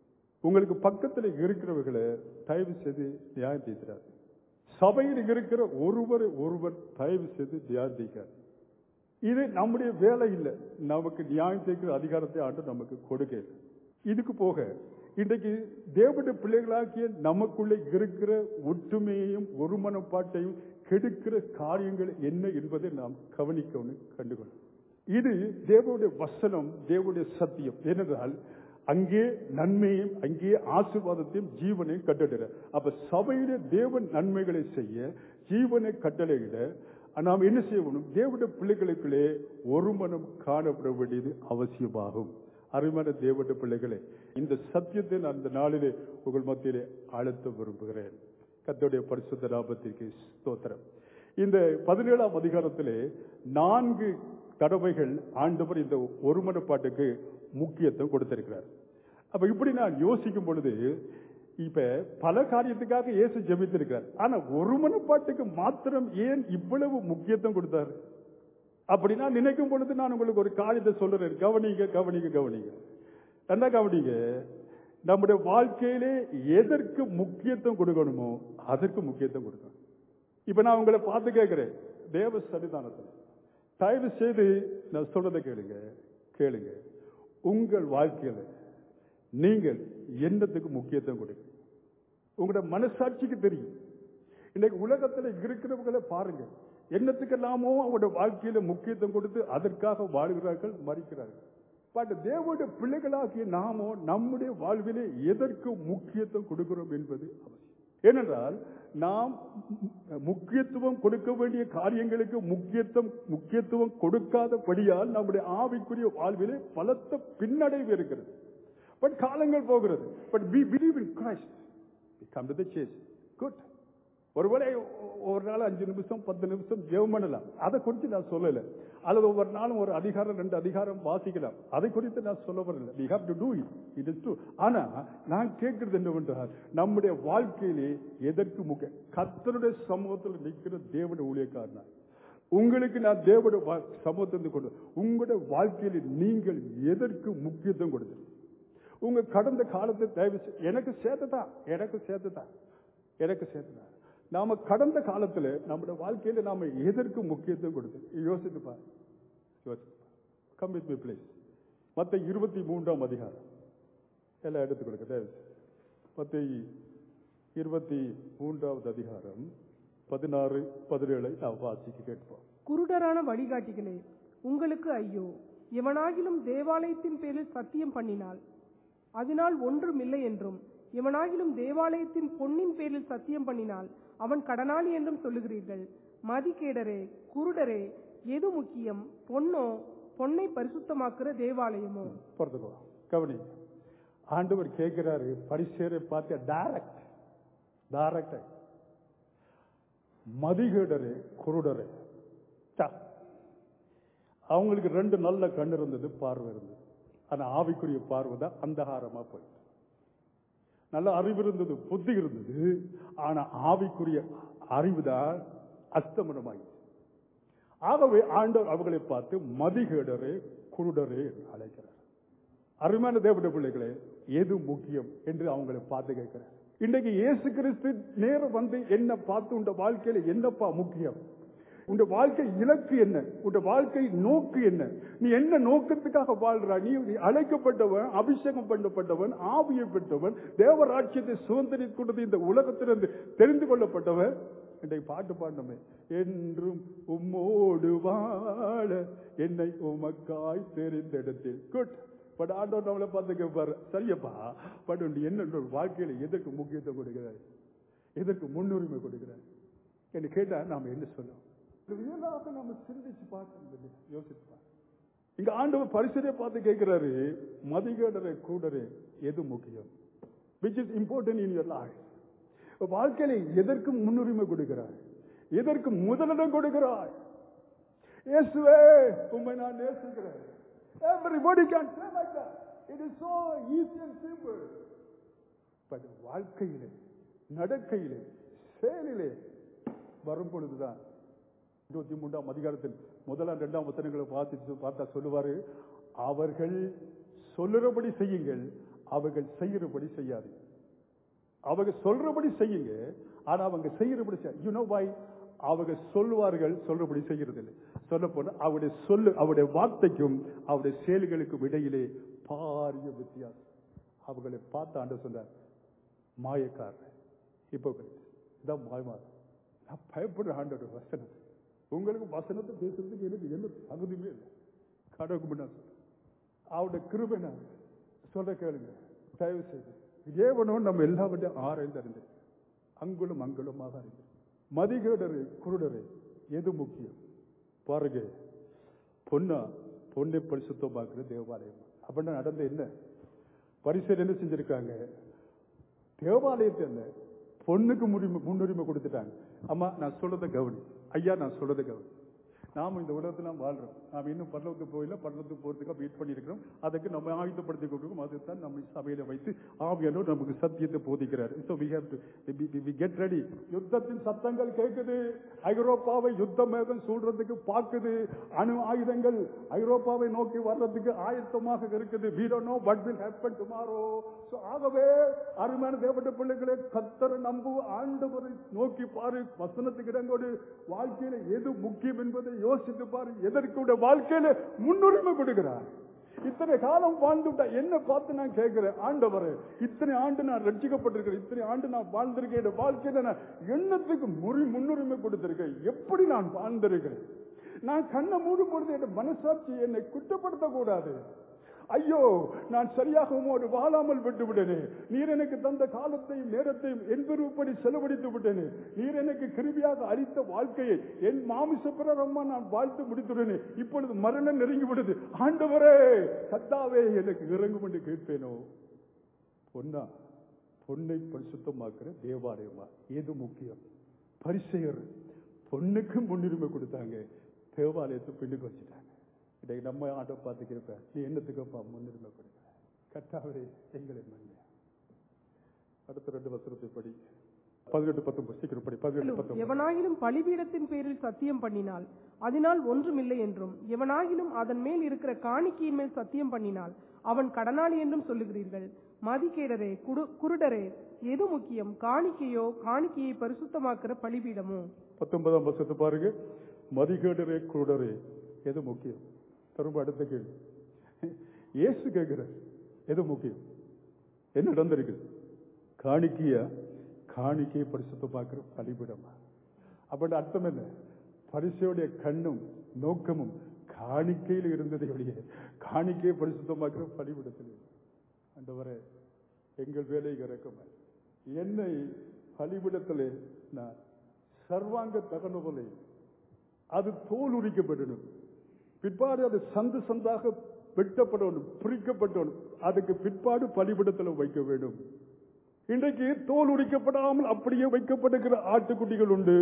உங்களுக்கு பக்கத்தில் இருக்கிறவர்களை தயவு செய்து நியாயம் தீர்க்கிறார் சபையில் இருக்கிற ஒருவரை ஒருவர் தயவு செய்து நியாயம் தீர்க்கிறார் இது நம்முடைய வேலை இல்லை நமக்கு நியாயம் தீர்க்கிற அதிகாரத்தை ஆண்டு நமக்கு கொடுக்க இதுக்கு போக இன்றைக்கு தேவனுடைய பிள்ளைகளாகிய நமக்குள்ளே இருக்கிற ஒற்றுமையையும் ஒருமனப்பாட்டையும் கெடுக்கிற காரியங்கள் என்ன என்பதை நாம் கவனிக்கணும் கண்டுகொள்ளும் இது தேவனுடைய வசனம் தேவனுடைய சத்தியம் ஏனென்றால் அங்கே நன்மையும் அங்கே ஆசீர்வாதத்தையும் ஜீவனையும் கட்டளிட அப்ப சபையில தேவன் நன்மைகளை செய்ய ஜீவனை கட்டளையிட நாம் என்ன செய்யணும் தேவனுடைய பிள்ளைகளுக்குள்ளே ஒரு மனம் காணப்பட வேண்டியது அவசியமாகும் அருமையான தேவனுடைய பிள்ளைகளே இந்த சத்தியத்தை நான் இந்த நாளிலே உங்கள் மத்தியிலே அழுத்த விரும்புகிறேன் கர்த்தருடைய பரிசுத்த நாமத்திற்கு ஸ்தோத்திரம் இந்த பதினேழாம் அதிகாரத்திலே நான்கு தடவைகள் ஆண்டவர் இந்த ஒருமனப்பாட்டுக்கு முக்கியத்துவம் கொடுத்திருக்கிறார் அப்ப இப்படி நான் யோசிக்கும் பொழுது இப்ப பல காரியத்துக்காக இயேசு ஜெபித்திருக்கிறார் ஆனா ஒருமனப்பாட்டுக்கு மாத்திரம் ஏன் இவ்வளவு முக்கியத்துவம் கொடுத்தார் அப்படி நான் நினைக்கும் பொழுது நான் உங்களுக்கு ஒரு காரியத்தை சொல்றேன் கவனிங்க கவனிங்க கவனிங்க என்ன கவனிங்க நம்முடைய வாழ்க்கையிலே எதற்கு முக்கியத்துவம் கொடுக்கணுமோ அதற்கு முக்கியத்துவம் கொடுக்கணும் இப்ப நான் உங்களை பார்த்து கேட்கிறேன் தேவ சன்னிதானத்தில் தயவு செய்து நான் சொல்றதை கேளுங்க கேளுங்க உங்கள் வாழ்க்கையில நீங்கள் என்னத்துக்கு முக்கியத்துவம் கொடுங்க உங்களோட மனசாட்சிக்கு தெரியும் இன்னைக்கு உலகத்துல இருக்கிறவங்களை பாருங்க என்னத்துக்கெல்லாமோ அவங்களோட வாழ்க்கையில முக்கியத்துவம் கொடுத்து அதற்காக வாழ்கிறார்கள் மறிக்கிறார்கள் பட் தேவனுடைய பிள்ளைகளாகிய நாமோ நம்முடைய வாழ்விலே எதற்கு முக்கியத்துவம் கொடுக்கிறோம் என்பது அவசியம் ஏனென்றால் நாம் முக்கியத்துவம் கொடுக்க வேண்டிய காரியங்களுக்கு முக்கியத்துவம் முக்கியத்துவம் கொடுக்காதபடியால் நம்முடைய ஆவிக்குரிய வாழ்விலே பலத்த பின்னடைவு இருக்கிறது பட் காலங்கள் போகிறது but be believe in Christ come to the chase good ஒருவேளை ஒரு நாள் அஞ்சு நிமிஷம் பத்து நிமிஷம் ஜெபம் பண்ணலாம் அதை குறித்து நான் சொல்லல அல்லது ஒவ்வொரு நாளும் ஒரு அதிகாரம் ரெண்டு அதிகாரம் வாசிக்கலாம் அதை குறித்து நான் சொல்ல வரல we have to do it it is true ஆனா நான் கேட்கிறது என்னவென்றால் நம்முடைய வாழ்க்கையிலே எதற்கு முக்கிய கர்த்தருடைய சமூகத்தில் நிற்கிற தேவனுடைய ஊழியக்காரனா உங்களுக்கு நான் தேவனுடைய வா- சமூகத்திலிருந்து கொண்டு உங்களுடைய வாழ்க்கையில நீங்கள் எதற்கு முக்கியத்துவம் கொடுத்து உங்க கடந்த காலத்தை தயவு செய்- எனக்கு சேர்த்துதான் எனக்கு சேர்த்துதான் எனக்கு சேர்த்துதான் நாம கடந்த காலத்துல நம்முடைய வாழ்க்கையில நாம எதற்கு முக்கியத்துவம் கொடுத்து யோசித்து பாரு யோசித்து கம் வித் மீ பிளேஸ் மத்த இருபத்தி மூன்றாம் அதிகாரம் எல்லாம் எடுத்து கொடுக்க தயவு செய்து. மத்த இருபத்தி மூன்றாவது அதிகாரம் பதினாறு பதினேழை நாம் வாசிக்க கேட்போம் குருடரான வழிகாட்டிகளே உங்களுக்கு ஐயோ எவனாகிலும் தேவாலயத்தின் பேரில் சத்தியம் பண்ணினால் அதனால் ஒன்றுமில்லை என்றும் எவனாகிலும் தேவாலயத்தின் பொன்னின் பேரில் சத்தியம் பண்ணினால் அவன் கடனாளி என்றும் சொல்லுகிறீர்கள் மதிகேடரே குருடரே எது முக்கியம் பொன்னோ பொன்னை பரிசுத்தமாக்குற தேவாலயமோ பொறுத்துக்கோ கவனி ஆண்டவர் கேட்கிறாரு பரிசேரை பார்த்து டைரக்ட் டைரக்ட் மதிகேடரே குருடரே சா. அவங்களுக்கு ரெண்டு நல்ல கண் இருந்தது பார்வை இருந்தது ஆனா ஆவிக்குரிய பார்வை தான் அந்தகாரமா போயிட்டு நல்ல அறிவு இருந்தது புத்தி இருந்தது ஆனா ஆவிக்குரிய அறிவுதான் அஸ்தமனமாயிடுச்சு ஆகவே ஆண்டவர் அவர்களை பார்த்து மதிகேடரே குருடரே என்று அழைக்கிறார் அருமையான தேவனுடைய பிள்ளைகளே எது முக்கியம் என்று அவங்களை பார்த்து கேட்கிறார் இன்றைக்கு இயேசு கிறிஸ்து நேரம் வந்து என்ன பார்த்து உண்ட வாழ்க்கையில என்னப்பா முக்கியம் உண்ட வாழ்க்கை இலக்கு என்ன உண்ட வாழ்க்கை நோக்கு என்ன நீ என்ன நோக்கத்துக்காக வாழ்றா நீ நீ அழைக்கப்பட்டவன் அபிஷேகம் பண்ணப்பட்டவன் ஆவியை பெற்றவன் தேவராட்சியத்தை சுதந்திரித்து கொண்டது இந்த உலகத்திலிருந்து தெரிந்து கொள்ளப்பட்டவன் இன்றைக்கு பாட்டு பாடணுமே என்றும் உம்மோடு வாழ என்னை உமக்காய் தெரிந்தெடுத்தேன் குட் பட் ஆண்டவர் நம்மளை பார்த்து கேட்பாரு சரியப்பா பட் நீ என்ன உன் வாழ்க்கையில எதற்கு முக்கியத்துவம் கொடுக்கிறாய் எதற்கு முன்னுரிமை கொடுக்கிறாய் என்று கேட்டா நாம என்ன சொல்லுவோம் ரியலாக நாம சிந்திச்சு பார்க்கணும் யோசிச்சு பார்க்கணும் இங்க ஆண்டவர் பரிசரை பார்த்து கேட்கிறாரு மதிகேடரை கூடரே எது முக்கியம் which is important in your life வாழ்க்கையில எதற்கு முன்னுரிமை கொடுக்கிறாய் எதற்கு முதலிடம் கொடுக்கிறாய் இயேசுவே உண்மை நான் நேசிக்கிறேன் everybody can say like that it is so easy and simple but வாழ்க்கையிலே நடக்கையிலே செயலிலே வரும் பொழுதுதான் இருபத்தி மூன்றாம் அதிகாரத்தில் முதலாம் இரண்டாம் வசனங்களை வாசித்து பார்த்தா சொல்லுவாரு அவர்கள் சொல்லுறபடி செய்யுங்கள் அவர்கள் செய்யறபடி செய்யாது அவங்க சொல்றபடி செய்யுங்க ஆனா அவங்க செய்யறபடி யூ நோ வை அவங்க சொல்லுவார்கள் சொல்றபடி செய்கிறது இல்லை சொல்ல போனா அவருடைய சொல்லு அவருடைய வார்த்தைக்கும் அவருடைய செயல்களுக்கும் இடையிலே பாரிய வித்தியாசம் அவங்களை பார்த்து ஆண்டு சொன்னார் மாயக்காரர் இப்போ இதான் மாயமா நான் பயப்படுற ஆண்டோட வசனம் உங்களுக்கு வசனத்தை பேசுறதுக்கு எனக்கு என்ன தகுதியுமே இல்லை கடவுளுக்கு முன்னாடி அவருடைய கிருபை நான் சொல்ற கேளுங்க தயவு செய்து தேவனும் நம்ம எல்லாவற்றையும் ஆராய்ந்து அறிந்து அங்குலம் அங்குலமாக அறிந்து மதிகேடரு குருடரு எது முக்கியம் பாருங்க பொண்ணா பொண்ணை பரிசுத்தமாக்குற தேவாலயம் அப்படின்னா நடந்த என்ன பரிசல் என்ன செஞ்சிருக்காங்க தேவாலயத்தை என்ன பொண்ணுக்கு முன்னுரிமை முன்னுரிமை கொடுத்துட்டாங்க அம்மா நான் சொல்றதை கவனி ஐயா நான் சொல்றதை கவனி நாம இந்த உலகத்துல நாம் வாழ்றோம் நாம் இன்னும் பல்லவத்துக்கு போயில பல்லவத்துக்கு போறதுக்காக வெயிட் பண்ணியிருக்கிறோம் அதுக்கு நம்ம ஆயுதப்படுத்தி கொண்டிருக்கோம் அதுதான் நம்ம சபையில வைத்து ஆவியானோர் நமக்கு சத்தியத்தை போதிக்கிறார் so we have to we get ready யுத்தத்தின் சத்தங்கள் கேட்குது ஐரோப்பாவை யுத்த மேகம் சூழ்றதுக்கு பார்க்குது அணு ஆயுதங்கள் ஐரோப்பாவை நோக்கி வர்றதுக்கு ஆயத்தமாக இருக்குது we don't know what will happen tomorrow so ஆகவே அருமையான தேவட்ட பிள்ளைகளே கத்தரை நம்பு ஆண்டவரை நோக்கி பாரு வசனத்துக்கு இடங்கோடு வாழ்க்கையில எது முக்கியம் என்பதை யோசித்து பாரு எதற்கு உடைய வாழ்க்கையில முன்னுரிமை கொடுக்கிறார் இத்தனை காலம் வாழ்ந்துட்டா என்ன பார்த்து நான் கேட்கிறேன் ஆண்டவரே இத்தனை ஆண்டு நான் ரட்சிக்கப்பட்டிருக்கிறேன் இத்தனை ஆண்டு நான் வாழ்ந்திருக்கேன் என் வாழ்க்கையில நான் எண்ணத்துக்கு முறி முன்னுரிமை கொடுத்திருக்கேன் எப்படி நான் வாழ்ந்திருக்கிறேன் நான் கண்ணை மூடும் பொழுது என் மனசாட்சி என்னை குற்றப்படுத்த கூடாது ஐயோ நான் சரியாக உமோடு வாழாமல் விட்டு விட்டேனே நீர் எனக்கு தந்த காலத்தையும் நேரத்தையும் என் விருப்பப்படி செலவழித்து விட்டேனே நீர் எனக்கு கிருபியாக அளித்த வாழ்க்கையை என் மாமிச பிரரமா நான் வாழ்த்து முடித்துடனே இப்பொழுது மரணம் நெருங்கி விடுது ஆண்டவரே கத்தாவே எனக்கு இறங்கும் என்று கேட்பேனோ பொன்னா பொண்ணை பரிசுத்தமாக்குற தேவாலயமா எது முக்கியம் பரிசெயர் பொண்ணுக்கு முன்னுரிமை கொடுத்தாங்க தேவாலயத்தை பின்னுக்கு வச்சுட்டாங்க இன்றைக்கு நம்ம ஆட்டோ பார்த்து கேட்பேன் நீ என்னத்துக்குப்பா முன்னுரிமை கொடுக்க கட்டாவரே எங்களை மன்னியா அடுத்த ரெண்டு வசனத்தை படி பதினெட்டு பத்தொன்பது சீக்கிரம் படி பதினெட்டு பத்தொன்பது எவனாகிலும் பலிபீடத்தின் பேரில் சத்தியம் பண்ணினால் அதனால் ஒன்றுமில்லை என்றும் எவனாகிலும் அதன் மேல் இருக்கிற காணிக்கையின் மேல் சத்தியம் பண்ணினால் அவன் கடனாளி என்றும் சொல்லுகிறீர்கள் மதிகேடரே குடு- குருடரே எது முக்கியம் காணிக்கையோ காணிக்கையை பரிசுத்தமாக்குற பலிபீடமோ பத்தொன்பதாம் வருஷத்தை பாருங்க மதிகேடரே குருடரே எது முக்கியம் திரும்ப அடுத்த கேள்வி இயேசு கேட்கிறார் எது முக்கியம் என்ன நடந்திருக்கு காணிக்கையா காணிக்கையை பரிசுத்தமாக்குற பலிபிடமா அப்படி அர்த்தம் என்ன பரிசையுடைய கண்ணும் நோக்கமும் காணிக்கையில் இருந்ததை ஒழிய காணிக்கையை பரிசுத்தமாக்குற பலிபிடத்தில் இல்லை. ஆண்டவரே எங்கள் வேலை இறக்கமா என்னை பலிபிடத்திலே நான் சர்வாங்க தகனவலை அது தோல் உரிக்கப்படணும் பிற்பாடு அது சந்து சந்தாக வெட்டப்படணும் பிரிக்கப்படணும் அதுக்கு பிற்பாடு பலிபிடத்தில் வைக்க வேண்டும் இன்றைக்கு தோல் உரிக்கப்படாமல் அப்படியே வைக்கப்படுகிற ஆட்டுக்குட்டிகள் உண்டு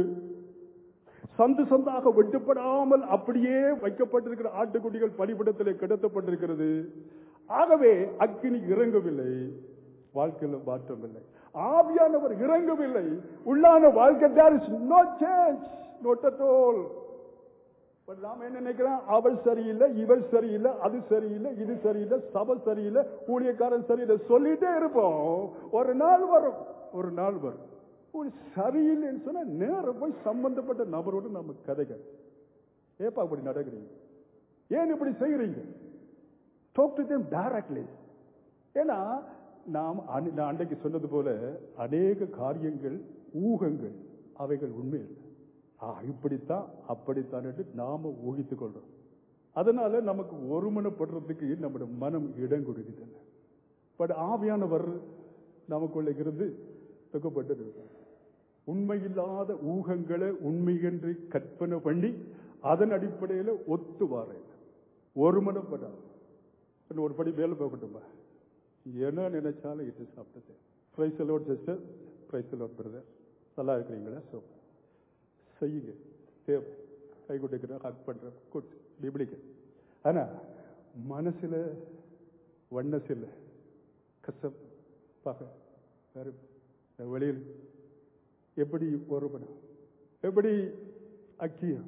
சந்து சந்தாக வெட்டப்படாமல் அப்படியே வைக்கப்பட்டிருக்கிற ஆட்டுக்குட்டிகள் பலிபிடத்தில் கிடத்தப்பட்டிருக்கிறது ஆகவே அக்கினி இறங்கவில்லை வாழ்க்கையில் மாற்றம் இல்லை ஆவியானவர் இறங்கவில்லை உள்ளான வாழ்க்கை there is no change not at all But நாம என்ன நினைக்கிறோம் அவள் சரியில்லை இவள் சரியில்லை அது சரியில்லை இது சரியில்லை சபை சரியில்லை ஊழியக்காரன் சரியில்லை சொல்லிட்டே இருப்போம் ஒரு நாள் வரும் ஒரு நாள் வரும் ஒரு சரியில்லைன்னு சொன்னா நேரம் போய் சம்பந்தப்பட்ட நபரோடு நம்ம கதைங்க ஏப்பா இப்படி நடக்கிறீங்க ஏன் இப்படி செய்யறீங்க talk to them directly ஏன்னா நாம் அன்னை- நான் அன்றைக்கு சொன்னது போல அநேக காரியங்கள் ஊகங்கள் அவைகள் உண்மை இல்லை ஆ இப்படித்தான் அப்படித்தான் என்று நாம ஊகித்துக் கொள்றோம் அதனால நமக்கு ஒருமனப்படுறதுக்கு நம்முடைய மனம் இடம் கொடுக்குது பட் ஆவியானவர் நமக்குள்ள இருந்து தொக்கப்பட்டு உண்மையில்லாத ஊகங்களை உண்மை என்று கற்பனை பண்ணி அதன் அடிப்படையில் ஒத்து வாரேன் ஒருமனப்படாது இன்னும் ஒரு படி மேல போகட்டுமா என்ன நினைச்சாலும் இட்டு சாப்பிட்டது praise the lord sister praise the lord brother நல்லா இருக்கிறீங்களா ஸோ செய்யுங்க தேவை கை கொடுக்கிறேன் ஹக் பண்றேன் குட் பிபிளிக்க ஆனா மனசுல வண்ணஸ் இல்லை கசப் பகை வேறு வெளியில் எப்படி ஒருவனா எப்படி அக்கியம்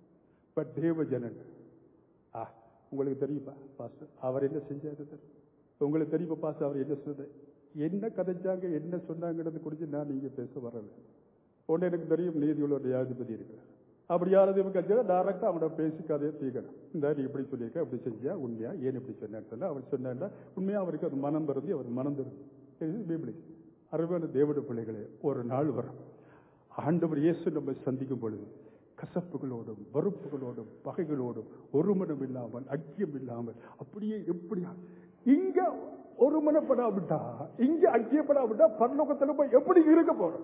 பட் தேவ ஜனன் ஆ உங்களுக்கு தெரியுமா பாஸ்டர் அவர் என்ன செஞ்சாரு தெரியும்? உங்களுக்கு தெரியுமா பாஸ் அவர் என்ன சொன்ன என்ன கதைச்சாங்க என்ன சொன்னாங்கிறது குறித்து நான் நீங்க பேச வரல ஒன்று எனக்கு தெரியும் நீதியுள்ள ஒரு நியாயாதிபதி இருக்கிறார் அப்படி யாராவது இவங்க கட்சியில் டைரக்டா அவனோட பேசி கதையை தீர்க்கணும் இந்த நீ இப்படி சொல்லியிருக்க அப்படி செஞ்சியா உண்மையா ஏன் இப்படி சொன்னேன்னு சொல்ல அவர் சொன்னா உண்மையா அவருக்கு அது மனம் பிறந்து அவர் மனம் திறந்து பீபிளி அருமையான தேவட பிள்ளைகளே ஒரு நாள் வரும் ஆண்டவர் இயேசு நம்ம சந்திக்கும் பொழுது கசப்புகளோடும் வெறுப்புகளோடும் பகைகளோடும் ஒருமனம் இல்லாமல் ஐக்கியம் இல்லாமல் அப்படியே எப்படியா இங்க ஒருமனப்படாவிட்டா இங்க ஐக்கியப்படாவிட்டா பரலோகத்துல போய் எப்படி இருக்க போறோம்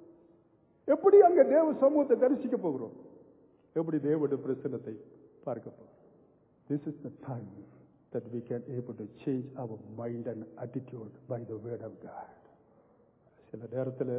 எப்படி அங்க தேவ சமூகத்தை தரிசிக்க போகிறோம் எப்படி தேவனுடைய பிரசனத்தை பார்க்க போகிறோம் this is the time that we can able to change our mind and attitude by the word of God சில நேரத்தில்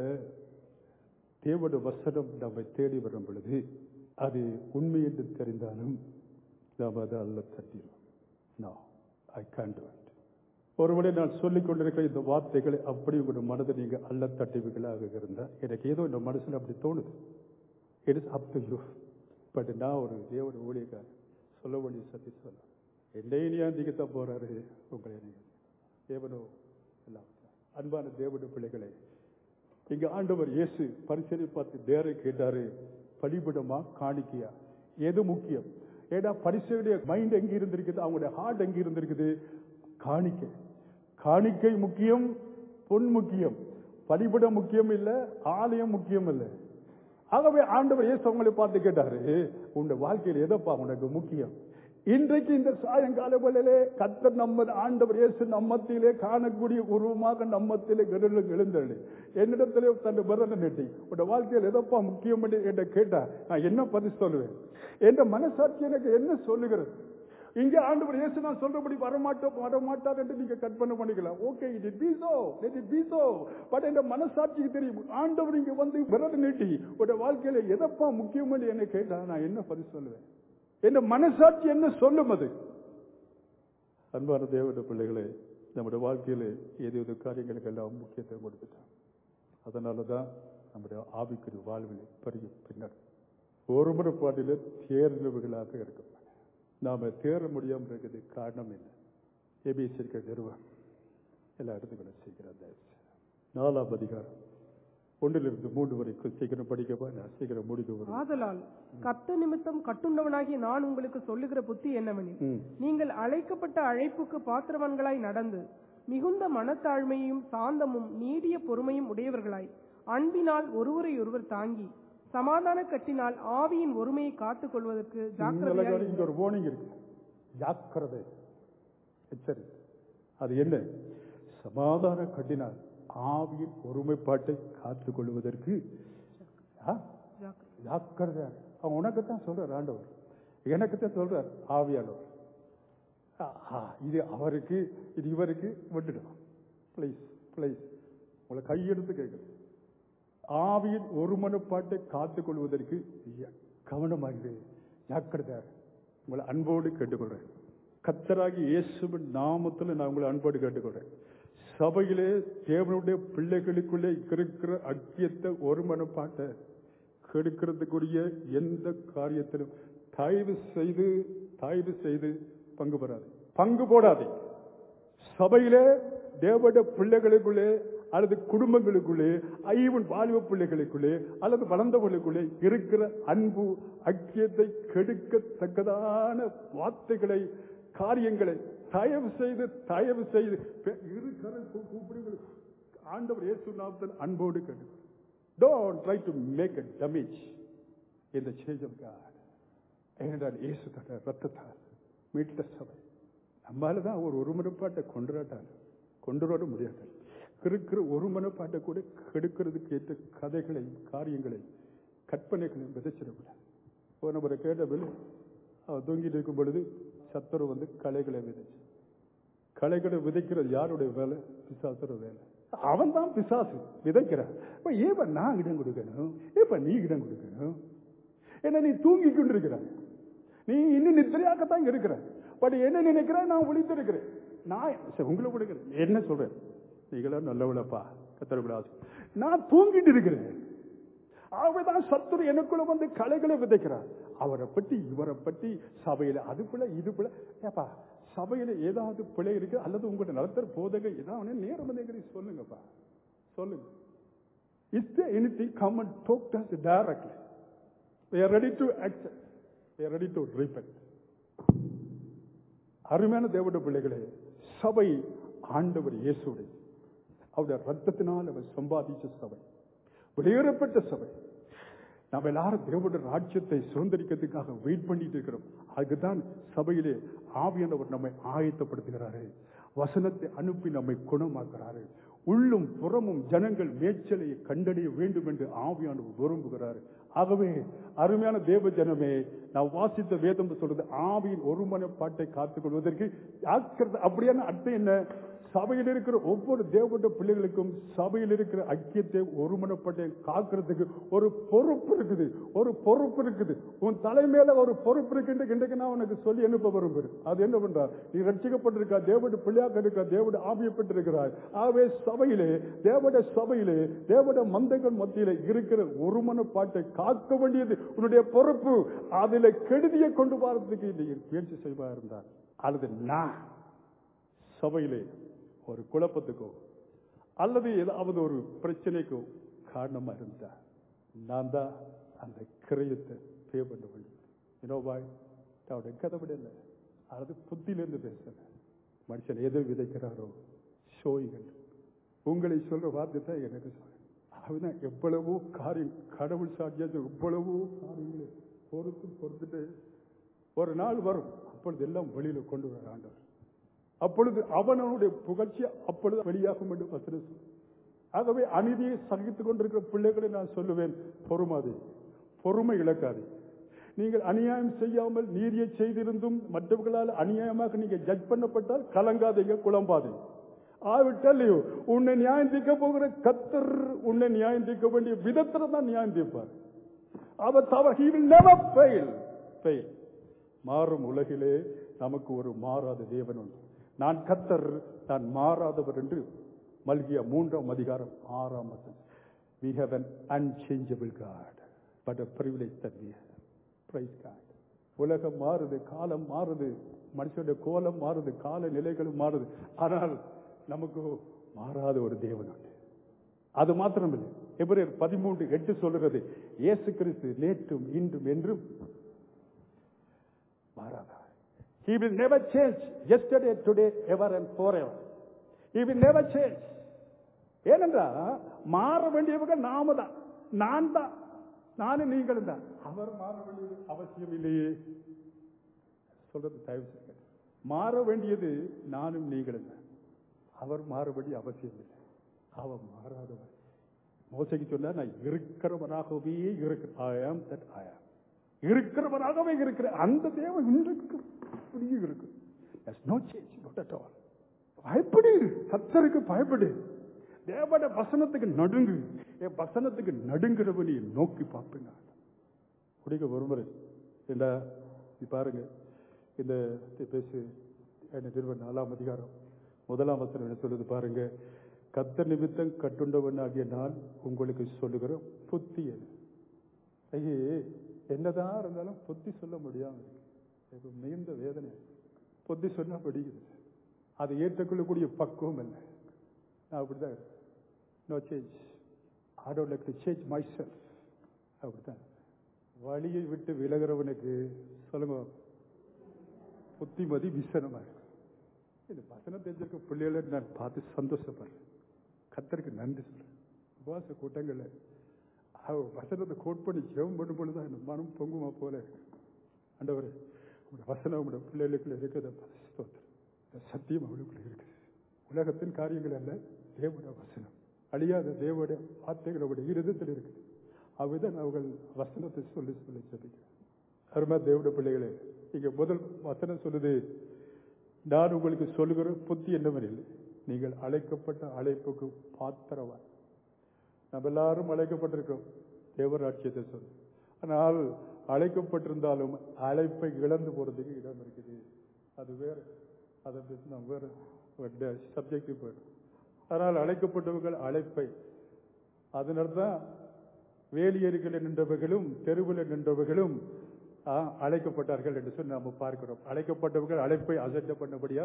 தேவனுடைய வசனம் நம்மை தேடி வரும் பொழுது அது உண்மை என்று தெரிந்தாலும் நாம் அதை அல்ல தட்டிடும் no I can do it ஒருவேளை நான் சொல்லிக் கொண்டிருக்கிற இந்த வார்த்தைகளை அப்படி உங்களுடைய மனதை நீங்க அல்ல தட்டுவீர்களாக இருந்தால் எனக்கு ஏதோ இந்த மனசுல அப்படி தோணுது it is up to you but நான் ஒரு தேவட ஊழியக்காரன் சொல்ல வேண்டிய சத்தி சொல்ல என்னை நியாந்திக்கத்தான் போறாரு உங்களை நீங்க தேவனோ எல்லாம் அன்பான தேவனுடைய பிள்ளைகளே இங்க ஆண்டவர் இயேசு பரிசனை பார்த்து தேரை கேட்டாரு பலிபிடமா காணிக்கையா எது முக்கியம் ஏடா பரிசையுடைய மைண்ட் எங்க இருந்திருக்குது அவங்களுடைய ஹார்ட் எங்க இருந்திருக்குது காணிக்கை காணிக்கை முக்கியம் பொன் முக்கியம் பலிபிடம் முக்கியம் இல்ல ஆலயம் முக்கியம் இல்ல ஆகவே ஆண்டவர் இயேசு அவங்களை பார்த்து கேட்டாரு உன் வாழ்க்கையில் எதப்பா உனக்கு முக்கியம் இன்றைக்கு இந்த சாயங்கால வேளையிலே கத்தர் நம்ம ஆண்டவர் இயேசு நம்மத்திலே காணக்கூடிய உருவமாக நம்மத்திலே கடலில் எழுந்தது என்னிடத்திலே தன் விரத நெட்டி உன் வாழ்க்கையில் எதப்பா முக்கியம் என்று கேட்டா நான் என்ன பதில் சொல்லுவேன் என்ற மனசாட்சி எனக்கு என்ன சொல்லுகிறது இங்க ஆண்டவர் இயேசு நான் சொல்றபடி வரமாட்டோம் வரமாட்டார் என்று நீங்க கற்பனை பண்ணிக்கலாம் okay it it be so it it be so but என்ற மனசாட்சிக்கு தெரியும் ஆண்டவர் இங்க வந்து விரத நீட்டி உடைய வாழ்க்கையில எதப்பா முக்கியம் என்று என்ன கேட்டா நான் என்ன பதில் சொல்லுவேன் என்ற மனசாட்சி என்ன சொல்லும் அது அன்பான தேவனுடைய பிள்ளைகளே நம்முடைய வாழ்க்கையில ஏதோ ஏதோ காரியங்களுக்கு எல்லாம் முக்கியத்துவம் கொடுத்துட்டோம் அதனாலதான் நம்முடைய ஆவிக்குரிய வாழ்வில் பெரிய பின்னர் ஒரு முறைப்பாட்டில தேர்ந்தவர்களாக இருக்கும் நாம தேர முடியாம இருக்குது காரணம் என்ன எபிசிருக்க நிறுவனம் எல்லா இடத்துக்கும் சீக்கிரம் நாலாம் அதிகாரம் ஒன்றிலிருந்து மூன்று வரைக்கும் சீக்கிரம் படிக்கப்பா நான் சீக்கிரம் முடிக்க வரும் ஆதலால் கர்த்த நிமித்தம் கட்டுண்டவனாகி நான் உங்களுக்கு சொல்லுகிற புத்தி என்னவெனில் ம். நீங்கள் அழைக்கப்பட்ட அழைப்புக்கு பாத்திரவான்களாய் நடந்து மிகுந்த மனத்தாழ்மையும் சாந்தமும் நீடிய பொறுமையும் உடையவர்களாய் அன்பினால் ஒருவரை ஒருவர் தாங்கி சமாதான கட்டினால் ஆவியின் ஒருமையை காத்துக் கொள்வதற்கு இங்க ஜாக்கிரதையாய் இங்க ஒரு warning இருக்கு ஜாக்கிரதை எச்சரி அது என்ன சமாதான கட்டினால் ஆவியின் ஒருமைப்பாட்டை காத்துக் கொள்வதற்கு ஆ? ஜாக்கிரதை. ஜாக்கிரதை அவன் உனக்குத்தான் சொல்றார் ஆண்டவர் எனக்குத்தான் சொல்றார் ஆவியானவர் ஆ, ஆ, இது அவருக்கு இது இவருக்கு விட்டுடும் ப்ளீஸ் ப்ளீஸ் உங்களை கையெடுத்து கேட்குறேன் ஆவியின் ஒருமனப்பாட்டை காத்துக் கொள்வதற்கு ய- கவனமாகிறது ஜாக்கிரதை உங்களை அன்போடு கேட்டுக்கொள்றேன் கத்தராகி இயேசுவின் நாமத்தில் நான் உங்களை அன்போடு கேட்டுக்கொள்றேன் சபையிலே தேவனுடைய பிள்ளைகளுக்குள்ளே இருக்கிற ஐக்கியத்தை ஒருமனப்பாட்டை கெடுக்கிறதுக்குரிய எந்த காரியத்திலும் தயவு செய்து தயவு செய்து பங்கு பெறாது பங்கு போடாதே சபையிலே தேவட பிள்ளைகளுக்குள்ளே அல்லது குடும்பங்களுக்குள்ளே ஐவன் வாலிப பிள்ளைகளுக்குள்ளே அல்லது வளர்ந்தவர்களுக்குள்ளே இருக்கிற அன்பு ஐக்கியத்தை கெடுக்கத்தக்கதான வார்த்தைகளை காரியங்களை தயவு செய்து தயவு செய்து பெ- இரு கரம் கூ- கூப்பிடுங்கள் ஆண்டவர் இயேசு நாமத்தில் அன்போடு கேட்டு don't try to make a damage in the church of God ஏனென்றால் இயேசு தன்னுடைய ரத்தத்தால் மீட்ட சபை நம்மால தான் ஒரு ஒருமனப்பாட்டை கொண்டுராட்டார் கொண்டு வர முடியாது இருக்கிற ஒருமனப்பாட்டை கூட கெடுக்கிறதுக்கு ஏற்ற கதைகளை காரியங்களை கற்பனைகளை விதைச்சிடக்கூடாது ஒரு நபரை கேட்டபில் அவர் தூங்கிட்டு இருக்கும் பொழுது சத்தரு வந்து கலைகளை விதைச்சு கலைகளை விதைக்கிறது யாருடைய வேலை பிசாசோட வேலை அவன் தான் பிசாசு விதைக்கிறான் இப்ப ஏன் நான் இடம் கொடுக்கணும் இப்ப நீ இடம் கொடுக்கணும் என்ன நீ தூங்கி கொண்டிருக்கிறாய் நீ இன்னும் நித்திரையாகத்தான் இருக்கிற பட் என்ன நினைக்கிற நான் ஒளித்திருக்கிறேன் நான் சரி, உங்களை கொடுக்கிறேன் என்ன சொல்றேன் நீங்களா நல்லவளப்பா கத்தரவிடாது நான் தூங்கிட்டு இருக்கிறேன் அவதான் சத்துரு எனக்குள்ள வந்து கலைகளை விதைக்கிறார் அவரை பற்றி இவரை பற்றி சபையில அது போல இது போல ஏப்பா சபையில ஏதாவது பிழை இருக்கு அல்லது உங்களுடைய நடத்துற போதகை ஏதாவது நேரம் வந்து சொல்லுங்கப்பா சொல்லுங்க is there anything come and talk to us directly we are ready to accept we are ready to repent அருமையான தேவனுடைய பிள்ளைகளே சபை ஆண்டவர் இயேசுடைய அவருடைய ரத்தத்தினால் அவர் சம்பாதிச்ச சபை வெளியேறப்பட்ட சபை நாம் எல்லாரும் தேவனுடைய ராஜ்யத்தை சுதந்திரிக்கிறதுக்காக வெயிட் பண்ணிட்டு இருக்கிறோம் அதுக்குதான் சபையிலே ஆவியானவர் நம்மை ஆயத்தப்படுத்துகிறாரு வசனத்தை அனுப்பி நம்மை குணமாக்குறாரு உள்ளும் புறமும் ஜனங்கள் மேய்ச்சலை கண்டடைய வேண்டும் என்று ஆவியானவர் விரும்புகிறார் ஆகவே அருமையான தேவ ஜனமே நான் வாசித்த வேதம் சொல்றது ஆவியின் ஒருமனப்பாட்டை காத்துக் கொள்வதற்கு ஜாக்கிரதை அப்படியான அர்த்தம் என்ன சபையில் இருக்கிற ஒவ்வொரு தேவனுடைய பிள்ளைகளுக்கும் சபையில் இருக்கிற ஐக்கியத்தை ஒருமனப்பட்டை காக்கிறதுக்கு ஒரு பொறுப்பு இருக்குது ஒரு பொறுப்பு இருக்குது உன் தலைமையில ஒரு பொறுப்பு இருக்கு இன்றைக்கு நான் உனக்கு சொல்லி அனுப்ப விரும்புகிறேன் அது என்ன பண்றார் நீ ரட்சிக்கப்பட்டிருக்கா தேவனுடைய பிள்ளையாக இருக்கா தேவனுடைய ஆவியப்பட்டிருக்கிறாய் ஆகவே சபையிலே தேவனுடைய சபையிலே தேவனுடைய மந்தைகள் மத்தியில இருக்கிற ஒருமனப்பாட்டை காக்க வேண்டியது உன்னுடைய பொறுப்பு அதில் கெடுதியை கொண்டு வரதுக்கு நீ முயற்சி செய்வா இருந்தார் அல்லது நான் சபையிலே ஒரு குழப்பத்துக்கோ அல்லது ஏதாவது ஒரு பிரச்சனைக்கோ காரணமா இருந்தா நான் தான் அந்த கிரயத்தை பே பண்ண வேண்டும் இனோபாய் அவருடைய கதை விட இல்லை அது புத்தியிலிருந்து பேசுறேன் மனுஷன் எதை விதைக்கிறாரோ ஷோயிகள் உங்களை சொல்ற வார்த்தை தான் எனக்கு சொல்றேன் அதுதான் எவ்வளவோ காரியம் கடவுள் சாட்சியாக எவ்வளவோ காரியங்களை பொறுத்து பொறுத்துட்டு ஒரு நாள் வரும் அப்பொழுது எல்லாம் வெளியில கொண்டு வர ஆண்டவர் அப்பொழுது அவனுடைய புகழ்ச்சி அப்பொழுது வெளியாகும் என்று வசனம் சொல்லு. ஆகவே அநீதியை சகித்துக் கொண்டிருக்கிற பிள்ளைகளை நான் சொல்லுவேன் பொறுமாதே பொறுமை இழக்காதே நீங்கள் அநியாயம் செய்யாமல் நீதியை செய்திருந்தும் மற்றவர்களால் அநியாயமாக நீங்க ஜட்ஜ் பண்ணப்பட்டால் கலங்காதீங்க குழம்பாதே ஆவிட்டல்லையோ உன்னை நியாயம் தீர்க்க போகிற கத்தர் உன்னை நியாயம் தீர்க்க வேண்டிய விதத்துல தான் நியாயம் தீர்ப்பார் அவர் தவறு he will never fail fail மாறும் உலகிலே நமக்கு ஒரு மாறாத தேவன் உண்டு நான் கத்தர் நான் மாறாதவர் என்று மல்கிய மூன்றாம் அதிகாரம் ஆறாம் வசனம் we have an unchangeable God but a privilege that we have praise God உலகம் மாறுது காலம் மாறுது மனுஷனுடைய கோலம் மாறுது கால நிலைகளும் மாறுது ஆனால் நமக்கு மாறாத ஒரு தேவன் உண்டு அது மாத்திரமில்லை எபிரேயர் பதிமூன்று எட்டு சொல்லுகிறது இயேசு கிறிஸ்து நேற்றும் இன்றும் என்றும் மாறாதவர் He will never change yesterday, today, ever and forever. He will never change. ஏனென்றால் மாற வேண்டியவங்க நாம தான் நான் தான் நானும் நீங்களும் தான் அவர் மாற வேண்டியது அவசியம் இல்லையே சொல்றது தயவு செய்யுங்க மாற வேண்டியது நானும் நீங்களும் தான் அவர் மாற வேண்டிய அவசியம் இல்லை அவர் மாறாதவர் மோசைக்கு சொன்னா நான் இருக்கிறவனாகவே இருக்கிறேன் ஐ ஆம் தட் ஐ ஆம் இருக்கிறவனாகவே இருக்கிற அந்த தேவன் இன்றைக்கு அப்படியே இருக்கு There's no change, not at all. பயப்படு கத்தருக்கு பயப்படு தேவட வசனத்துக்கு நடுங்கு என் வசனத்துக்கு நடுங்கிறவனை நோக்கி பார்ப்பேன் குடிக்க ஒருமுறை இந்த இது பாருங்க இந்த பேசு என்ன நிறுவனம் நாலாம் அதிகாரம் முதலாம் வசனம் என்ன சொல்லுது பாருங்க கத்த நிமித்தம் கட்டுண்டவன் ஆகிய நான் உங்களுக்கு சொல்லுகிற புத்தி அது ஐயே என்னதான் இருந்தாலும் புத்தி சொல்ல முடியாம இருக்கு இது மிகுந்த வேதனை புத்தி சொன்னா படிக்குது அதை ஏற்றுக்கொள்ளக்கூடிய பக்குவம் இல்லை நான் அப்படிதான் no change I don't like to change myself அப்படித்தான் வழியை விட்டு விலகிறவனுக்கு சொல்லுங்க புத்திமதி விசனமா இருக்கு இந்த வசனம் தெரிஞ்சிருக்க பிள்ளைகளை நான் பார்த்து சந்தோஷப்படுறேன் கத்தருக்கு நன்றி சொல்றேன் உபவாச கூட்டங்கள்ல அவர் வசனத்தை கோட் பண்ணி ஜெபம் பண்ணும் பொழுதுதான் என் மனம் பொங்குமா போல இருக்கு ஆண்டவர் உங்களுடைய வசனம் உங்களுடைய பிள்ளைகளுக்குள்ள இருக்கிறத ஸ்தோத்திரம் இந்த சத்தியம் அவளுக்குள்ள இருக்குது உலகத்தின் காரியங்கள் அல்ல தேவனுடைய வசனம் அழியாத தேவனுடைய வார்த்தைகள் அவருடைய இருதத்தில் இருக்குது அவ்விதம் அவர்கள் வசனத்தை சொல்லி சொல்லி ஜபிக்கிறேன் அருமா தேவனுடைய பிள்ளைகளே இங்க முதல் வசனம் சொல்லுது நான் உங்களுக்கு சொல்லுகிற புத்தி என்னவெனில் நீங்கள் அழைக்கப்பட்ட அழைப்புக்கு பாத்திரவான் நம்ம எல்லாரும் அழைக்கப்பட்டிருக்கோம் தேவராட்சியத்தை சொல்லு ஆனால் அழைக்கப்பட்டிருந்தாலும் அழைப்பை இழந்து போறதுக்கு இடம் இருக்குது அது வேற அதை பற்றி நான் வேற சப்ஜெக்ட் போயிடும் ஆனால் அழைக்கப்பட்டவர்கள் அழைப்பை அதனால்தான் வேலியர்கள் நின்றவர்களும் தெருவில் நின்றவர்களும் ஆ, அழைக்கப்பட்டார்கள் என்று சொல்லி நாம் பார்க்கிறோம் அழைக்கப்பட்டவர்கள் அழைப்பை அசட்ட பண்ணபடியா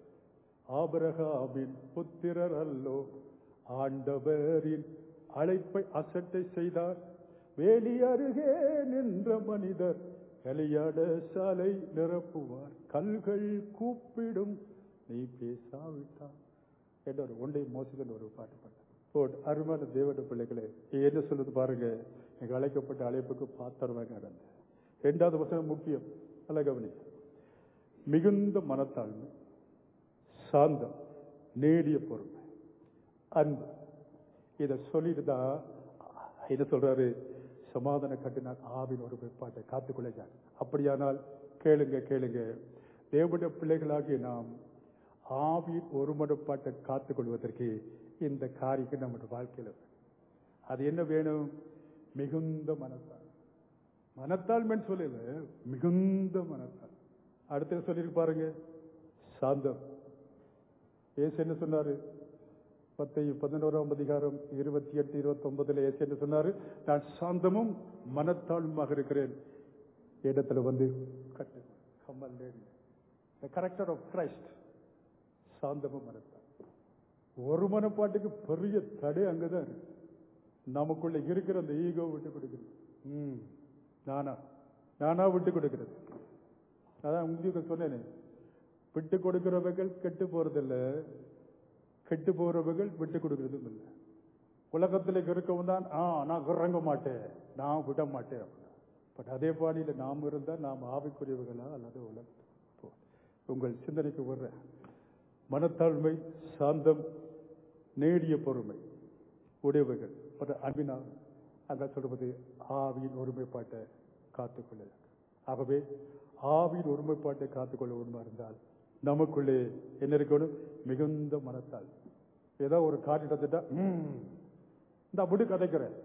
ஆபிரகாமின் புத்திரர் அல்லோ ஆண்டவரின் அழைப்பை அசட்டை செய்தார் வேலி அருகே நின்ற மனிதர் கலியாட சாலை நிரப்புவார் கல்கள் கூப்பிடும் நீ பேசாவிட்டார் என்ற ஒரு ஒன்றை மோசத்தில் ஒரு பாட்டு பண்ண போட் அருமையான தேவட பிள்ளைகளே என்ன சொல்லுது பாருங்க எங்க அழைக்கப்பட்ட அழைப்புக்கு பாத்திரமாக நடந்த இரண்டாவது வசனம் முக்கியம் நல்ல கவனி மிகுந்த மனத்தாழ்மை சாந்தம் நேடிய பொறுமை அன்பு இதை சொல்லிட்டு தான் என்ன சொல்றாரு சமாதான கட்டினார் ஆவின் ஒரு பிற்பாட்டை காத்துக்கொள்ளார் அப்படியானால் கேளுங்க கேளுங்க தேவனுடைய பிள்ளைகளாகிய நாம் ஆவியின் ஒருமனப்பாட்டை காத்துக்கொள்வதற்கு இந்த காரியம் நம்முடைய வாழ்க்கையில் வேணும். அது என்ன வேணும் மிகுந்த மனத்தால் மனத்தாழ்மைன்னு சொல்லல மிகுந்த மனத்தால் அடுத்து சொல்லியிருக்கு பாருங்க சாந்தம் ஏசு என்ன சொன்னாரு பத்தை பதினோராம் அதிகாரம் இருபத்தி எட்டு இருபத்தி ஒன்பதுல ஏசு என்ன சொன்னாரு நான் சாந்தமும் மனத்தாழ்வுமாக இருக்கிறேன் இடத்துல வந்து கட்டு கம்மல் த கரெக்டர் ஆஃப் கிரைஸ்ட் சாந்தமும் மனத்தால் ஒரு மனப்பாட்டுக்கு பெரிய தடை அங்கதான் இருக்கு நமக்குள்ள இருக்கிற அந்த ஈகோ விட்டு கொடுக்குறது ம், நானா நானா விட்டு கொடுக்கிறது அதான் உங்களுக்கு சொன்னேனே விட்டு கொடுக்கிறவர்கள் கெட்டு போறதில்ல கெட்டு போறவர்கள் விட்டு கொடுக்கறதும் இல்லை உலகத்துல இருக்கவன் தான் ஆ நான் இறங்க மாட்டேன் நான் விட மாட்டேன் பட் அதே பாணியில நாம் இருந்தா நாம் ஆவிக்குரியவர்களா அல்லது உலகத்துக்கு போ உங்கள் சிந்தனைக்கு வர்ற மனத்தாழ்மை சாந்தம் நேடிய பொறுமை உடையவர்கள் ஒரு அன்பினால் அங்க சொல்றது ஆவியின் ஒருமைப்பாட்டை காத்துக்கொள்ள ஆகவே ஆவியின் ஒருமைப்பாட்டை காத்துக்கொள்ள உண்மை இருந்தால் நமக்குள்ளே என்ன இருக்கணும் மிகுந்த மனத்தால் ஏதோ ஒரு காட்டு தந்துட்டா ம், இந்த அப்படி கதைக்கிறேன்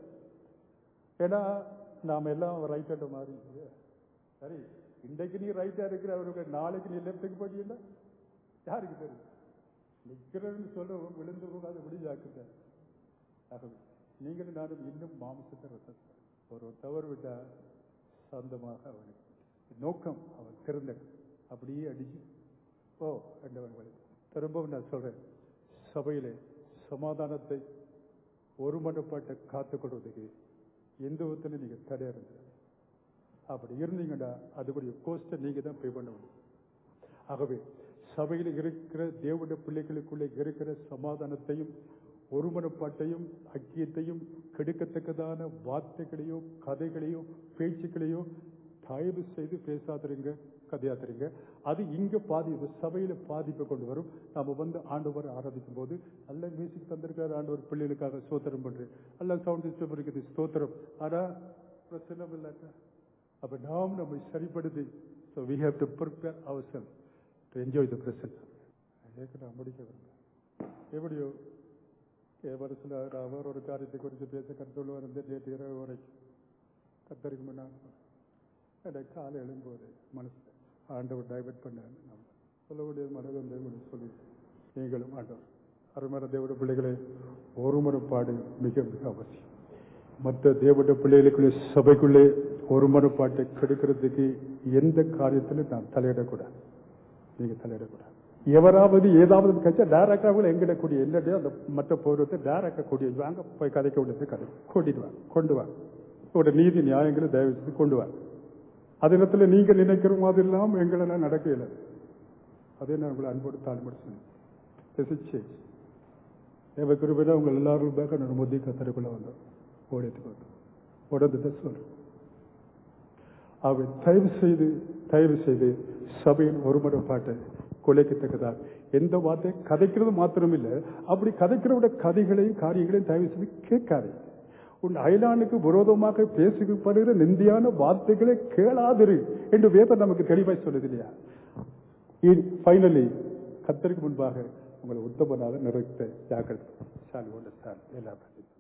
ஏன்னா நாம எல்லாம் ரைட் ஹேண்ட் மாதிரி இல்லையா? சரி இன்றைக்கு நீ ரைட்டா இருக்கிற அவருக்கு நாளைக்கு நீ லெப்டுக்கு போட்டீங்கன்னா யாருக்கு தெரியும் நிக்கிறன்னு சொல்ற விழுந்து போகாத விடிஞ்சாக்குங்க ஆகவே நீங்களும் நானும் இன்னும் மாம்சத்தை ரத்தத்தை ஒரு தவறு விட்டா சொந்தமாக அவனுக்கு நோக்கம் அவன் திறந்தது அப்படியே அடிச்சு ஓ என்றவன் வழி திரும்பவும் நான் சொல்றேன் சபையிலே சமாதானத்தை ஒருமனப்பாட்டை காத்துக்கொள்வதற்கு எந்த விதத்திலும் நீங்க தடையா இருந்தது அப்படி இருந்தீங்கன்னா அதுக்குரிய கோஸ்ட்டை நீங்க தான் பே பண்ண முடியும் ஆகவே சபையில் இருக்கிற தேவனுடைய பிள்ளைகளுக்குள்ளே இருக்கிற சமாதானத்தையும் ஒருமனப்பாட்டையும் ஐக்கியத்தையும் கெடுக்கத்தக்கதான வார்த்தைகளையோ கதைகளையோ பேச்சுக்களையோ தயவு செய்து பேசாதிருங்க கதையாத்திருங்க அது இங்க பாதி சபையில பாதிப்பை கொண்டு வரும் நாம வந்து ஆண்டவர் ஆராதிக்கும் போது நல்ல மியூசிக் தந்திருக்காரு ஆண்டவர் பிள்ளைகளுக்காக ஸ்தோத்திரம் பண்றேன் நல்ல சவுண்ட் சிஸ்டம் இருக்குது ஸ்தோத்திரம் ஆனா பிரச்சனை இல்லாட்டா அப்ப நாம் நம்மை சரிப்படுத்தி so we have to prepare ourselves to enjoy the present கேட்க நான் முடிக்க விரும்புகிறேன் எப்படியோ வருஷத்தில் அவர் ஒரு காரியத்தை குறித்து பேச கற்றுள்ள வந்து நேற்று இரவு வரைக்கும் கத்தருக்கு முன்னாள் எனக்கு காலை எழும்போது மனசு ஆண்டவர் டைவர்ட் பண்ணார் நம்ம சொல்லக்கூடிய மனதம் தேவனுடைய சொல்லி நீங்களும் ஆண்டவர் அருமர தேவட பிள்ளைகளே ஒருமனப்பாடு மிக மிக அவசியம் மற்ற தேவட பிள்ளைகளுக்குள்ளே சபைக்குள்ளே ஒருமனப்பாட்டை கெடுக்கிறதுக்கு எந்த காரியத்திலும் நான் தலையிடக்கூடாது நீங்க தலையிடக்கூடாது எவராவது ஏதாவது கட்சா டைரக்டா கூட எங்கிடக்கூடிய என்னடையோ அந்த மற்ற பௌரவத்தை டைரக்டா கூட்டி வாங்க போய் கதைக்க வேண்டியது கதை கூட்டிட்டு வாங்க கொண்டு வாங்க உங்களோட நீதி நியாயங்களை தயவு செய்து கொண்டு வாங்க அதே நேரத்தில் நீங்க நினைக்கிற மாதிரி இல்லாம எங்களெல்லாம் நடக்கல அதே நான் உங்களை அன்போடு தாழ்மடி சொன்னேன் தேவ கிருபையில உங்க எல்லாரும் பேக்க நான் முதி கத்தருக்குள்ள வந்தோம் ஓடியத்துக்கு வந்தோம் உடந்து தான் சொல்றேன் அவை தயவு செய்து தயவு செய்து சபையின் ஒருமனப்பாட்டை குலைக்கத்தக்கதா எந்த வார்த்தை கதைக்கிறது மாத்திரம் இல்ல அப்படி கதைக்கிறவிட கதைகளையும் காரியங்களையும் தயவு செய்து கேட்காது உன் அயலானுக்கு விரோதமாக பேசப்படுகிற நிந்தியான வார்த்தைகளை கேளாதிரு என்று வேதம் நமக்கு தெளிவாய் சொல்லுது இல்லையா ஃபைனலி கத்தருக்கு முன்பாக உங்களை உத்தமனாக நிறுத்த ஜாக்கிரதை சாலி ஒன்று சார் எல்லா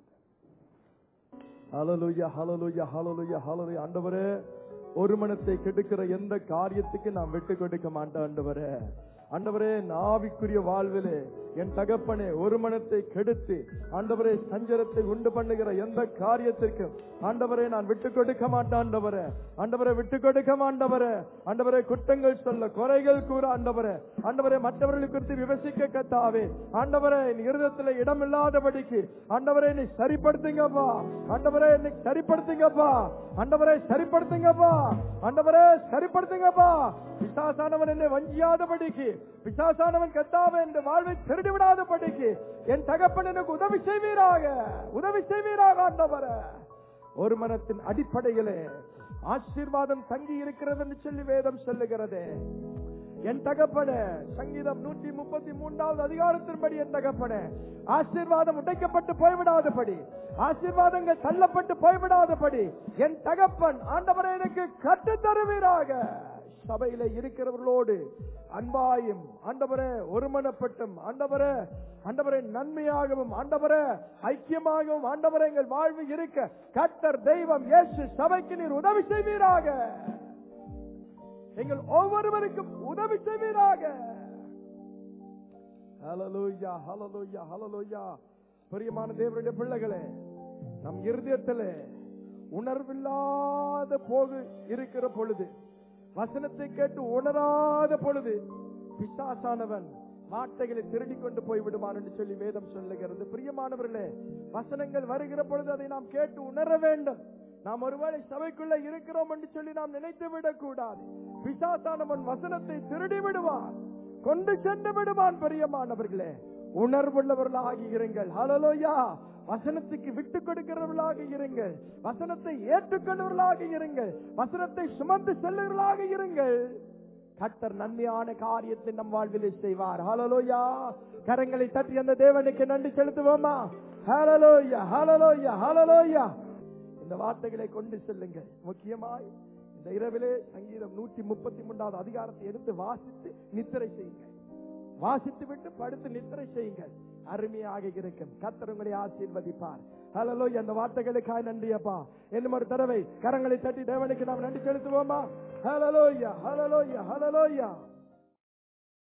ஹalleluya ஹalleluya ஹalleluya ஹalleluya ஆண்டவரே ஒரு மனத்தை கெடுக்கிற எந்த காரியத்துக்கு நான் விட்டு கொடுக்க மாட்டேன் ஆண்டவரே ஆண்டவரே நாவிக்குரிய வாழ்விலே என் தகப்பனே ஒரு மனத்தை கெடுத்து ஆண்டவரே சஞ்சலத்தை உண்டு பண்ணுகிற எந்த காரியத்திற்கும் ஆண்டவரே நான் விட்டு கொடுக்க மாட்டேன் ஆண்டவரே ஆண்டவரை விட்டு கொடுக்க மாட்டவரே ஆண்டவரே குற்றங்கள் சொல்ல குறைகள் கூற ஆண்டவரே ஆண்டவரே மற்றவர்கள் குறித்து விமர்சிக்க கத்தாவே ஆண்டவரே என் இருதயத்துல இடம் இல்லாதபடிக்கு ஆண்டவரே நீ சரிப்படுத்துங்கப்பா ஆண்டவரே என்னை சரிப்படுத்துங்கப்பா ஆண்டவரே சரிப்படுத்துங்கப்பா ஆண்டவரே சரிப்படுத்துங்கப்பா பிசாசானவன் என்னை வஞ்சியாதபடிக்கு பிசாசானவன் கத்தாவே என்று வாழ்வை திருடி விடாதபடிக்கு என் தகப்பன் எனக்கு உதவி செய்வீராக உதவி செய்வீராக ஆண்டவரே ஒரு மனத்தின் அடிப்படையிலே ஆசீர்வாதம் தங்கி இருக்கிறது என்று சொல்லி வேதம் சொல்லுகிறது என் தகப்பனே சங்கீதம் நூற்றி முப்பத்தி மூன்றாவது அதிகாரத்தின்படி என் தகப்பனே ஆசீர்வாதம் உடைக்கப்பட்டு போய்விடாதபடி ஆசீர்வாதங்கள் தள்ளப்பட்டு போய்விடாதபடி என் தகப்பன் ஆண்டவரை எனக்கு கட்டு தருவீராக சபையில இருக்கிறவர்களோடு அன்பாயும் ஆண்டவரே ஒருமனப்பட்டும் ஆண்டவரே ஆண்டவரை நன்மையாகவும் ஆண்டவரே ஐக்கியமாகவும் ஆண்டவரை எங்கள் வாழ்வு இருக்க கர்த்தர் தெய்வம் இயேசு சபைக்கு நீர் உதவி செய்வீராக எங்கள் ஒவ்வொருவருக்கும் உதவி செய்வீராக ஹalleluya ஹalleluya ஹalleluya பிரியமான தேவனுடைய பிள்ளைகளே நம் இருதயத்திலே உணர்வில்லாத போகு இருக்கிற பொழுது வசனத்தை கேட்டு உணராத பொழுது பிசாசானவன் வார்த்தைகளை திருடி கொண்டு போய் விடுவான் என்று சொல்லி வேதம் சொல்லுகிறது பிரியமானவர்களே வசனங்கள் வருகிற பொழுது அதை நாம் கேட்டு உணர வேண்டும் நாம் ஒருவேளை சபைக்குள்ள இருக்கிறோம் என்று சொல்லி நாம் நினைத்து விடக் கூடாது பிசாசானவன் வசனத்தை திருடி விடுவான் கொண்டு சென்று விடுவான் பிரியமானவர்களே உணர்வுள்ளவர்களாகி இருங்கள் ஹalleluya வசனத்துக்கு விட்டு கொடுக்கிறவர்களாக இருங்கள் வசனத்தை ஏற்றுக்கொண்டவர்களாக இருங்கள் வசனத்தை சுமந்து செல்லுவர்களாக இருங்கள் கர்த்தர் நன்மையான காரியத்தை நம் வாழ்விலே செய்வார் ஹalleluya கரங்களை தட்டி அந்த தேவனுக்கு நன்றி செலுத்துவோமா ஹalleluya ஹalleluya ஹalleluya இந்த வார்த்தைகளை கொண்டு செல்லுங்கள் முக்கியமாய் இந்த இரவிலே சங்கீதம் நூற்றி முப்பத்தி மூன்றாவது அதிகாரத்தை எடுத்து வாசித்து நித்திரை செய்யுங்கள் வாசித்து விட்டு படுத்து நித்திரை செய்யுங்கள் அருமையாக இருக்கும் கர்த்தர் உங்களை ஆசீர்வதிப்பார் ஹலோ அந்த வார்த்தைகளுக்காய் நன்றி அப்பா இன்னும் ஒரு தடவை கரங்களை தட்டி தேவனுக்கு நாம் நன்றி செலுத்துவோமா ஹலலோயா ஹலலோயா ஹலலோயா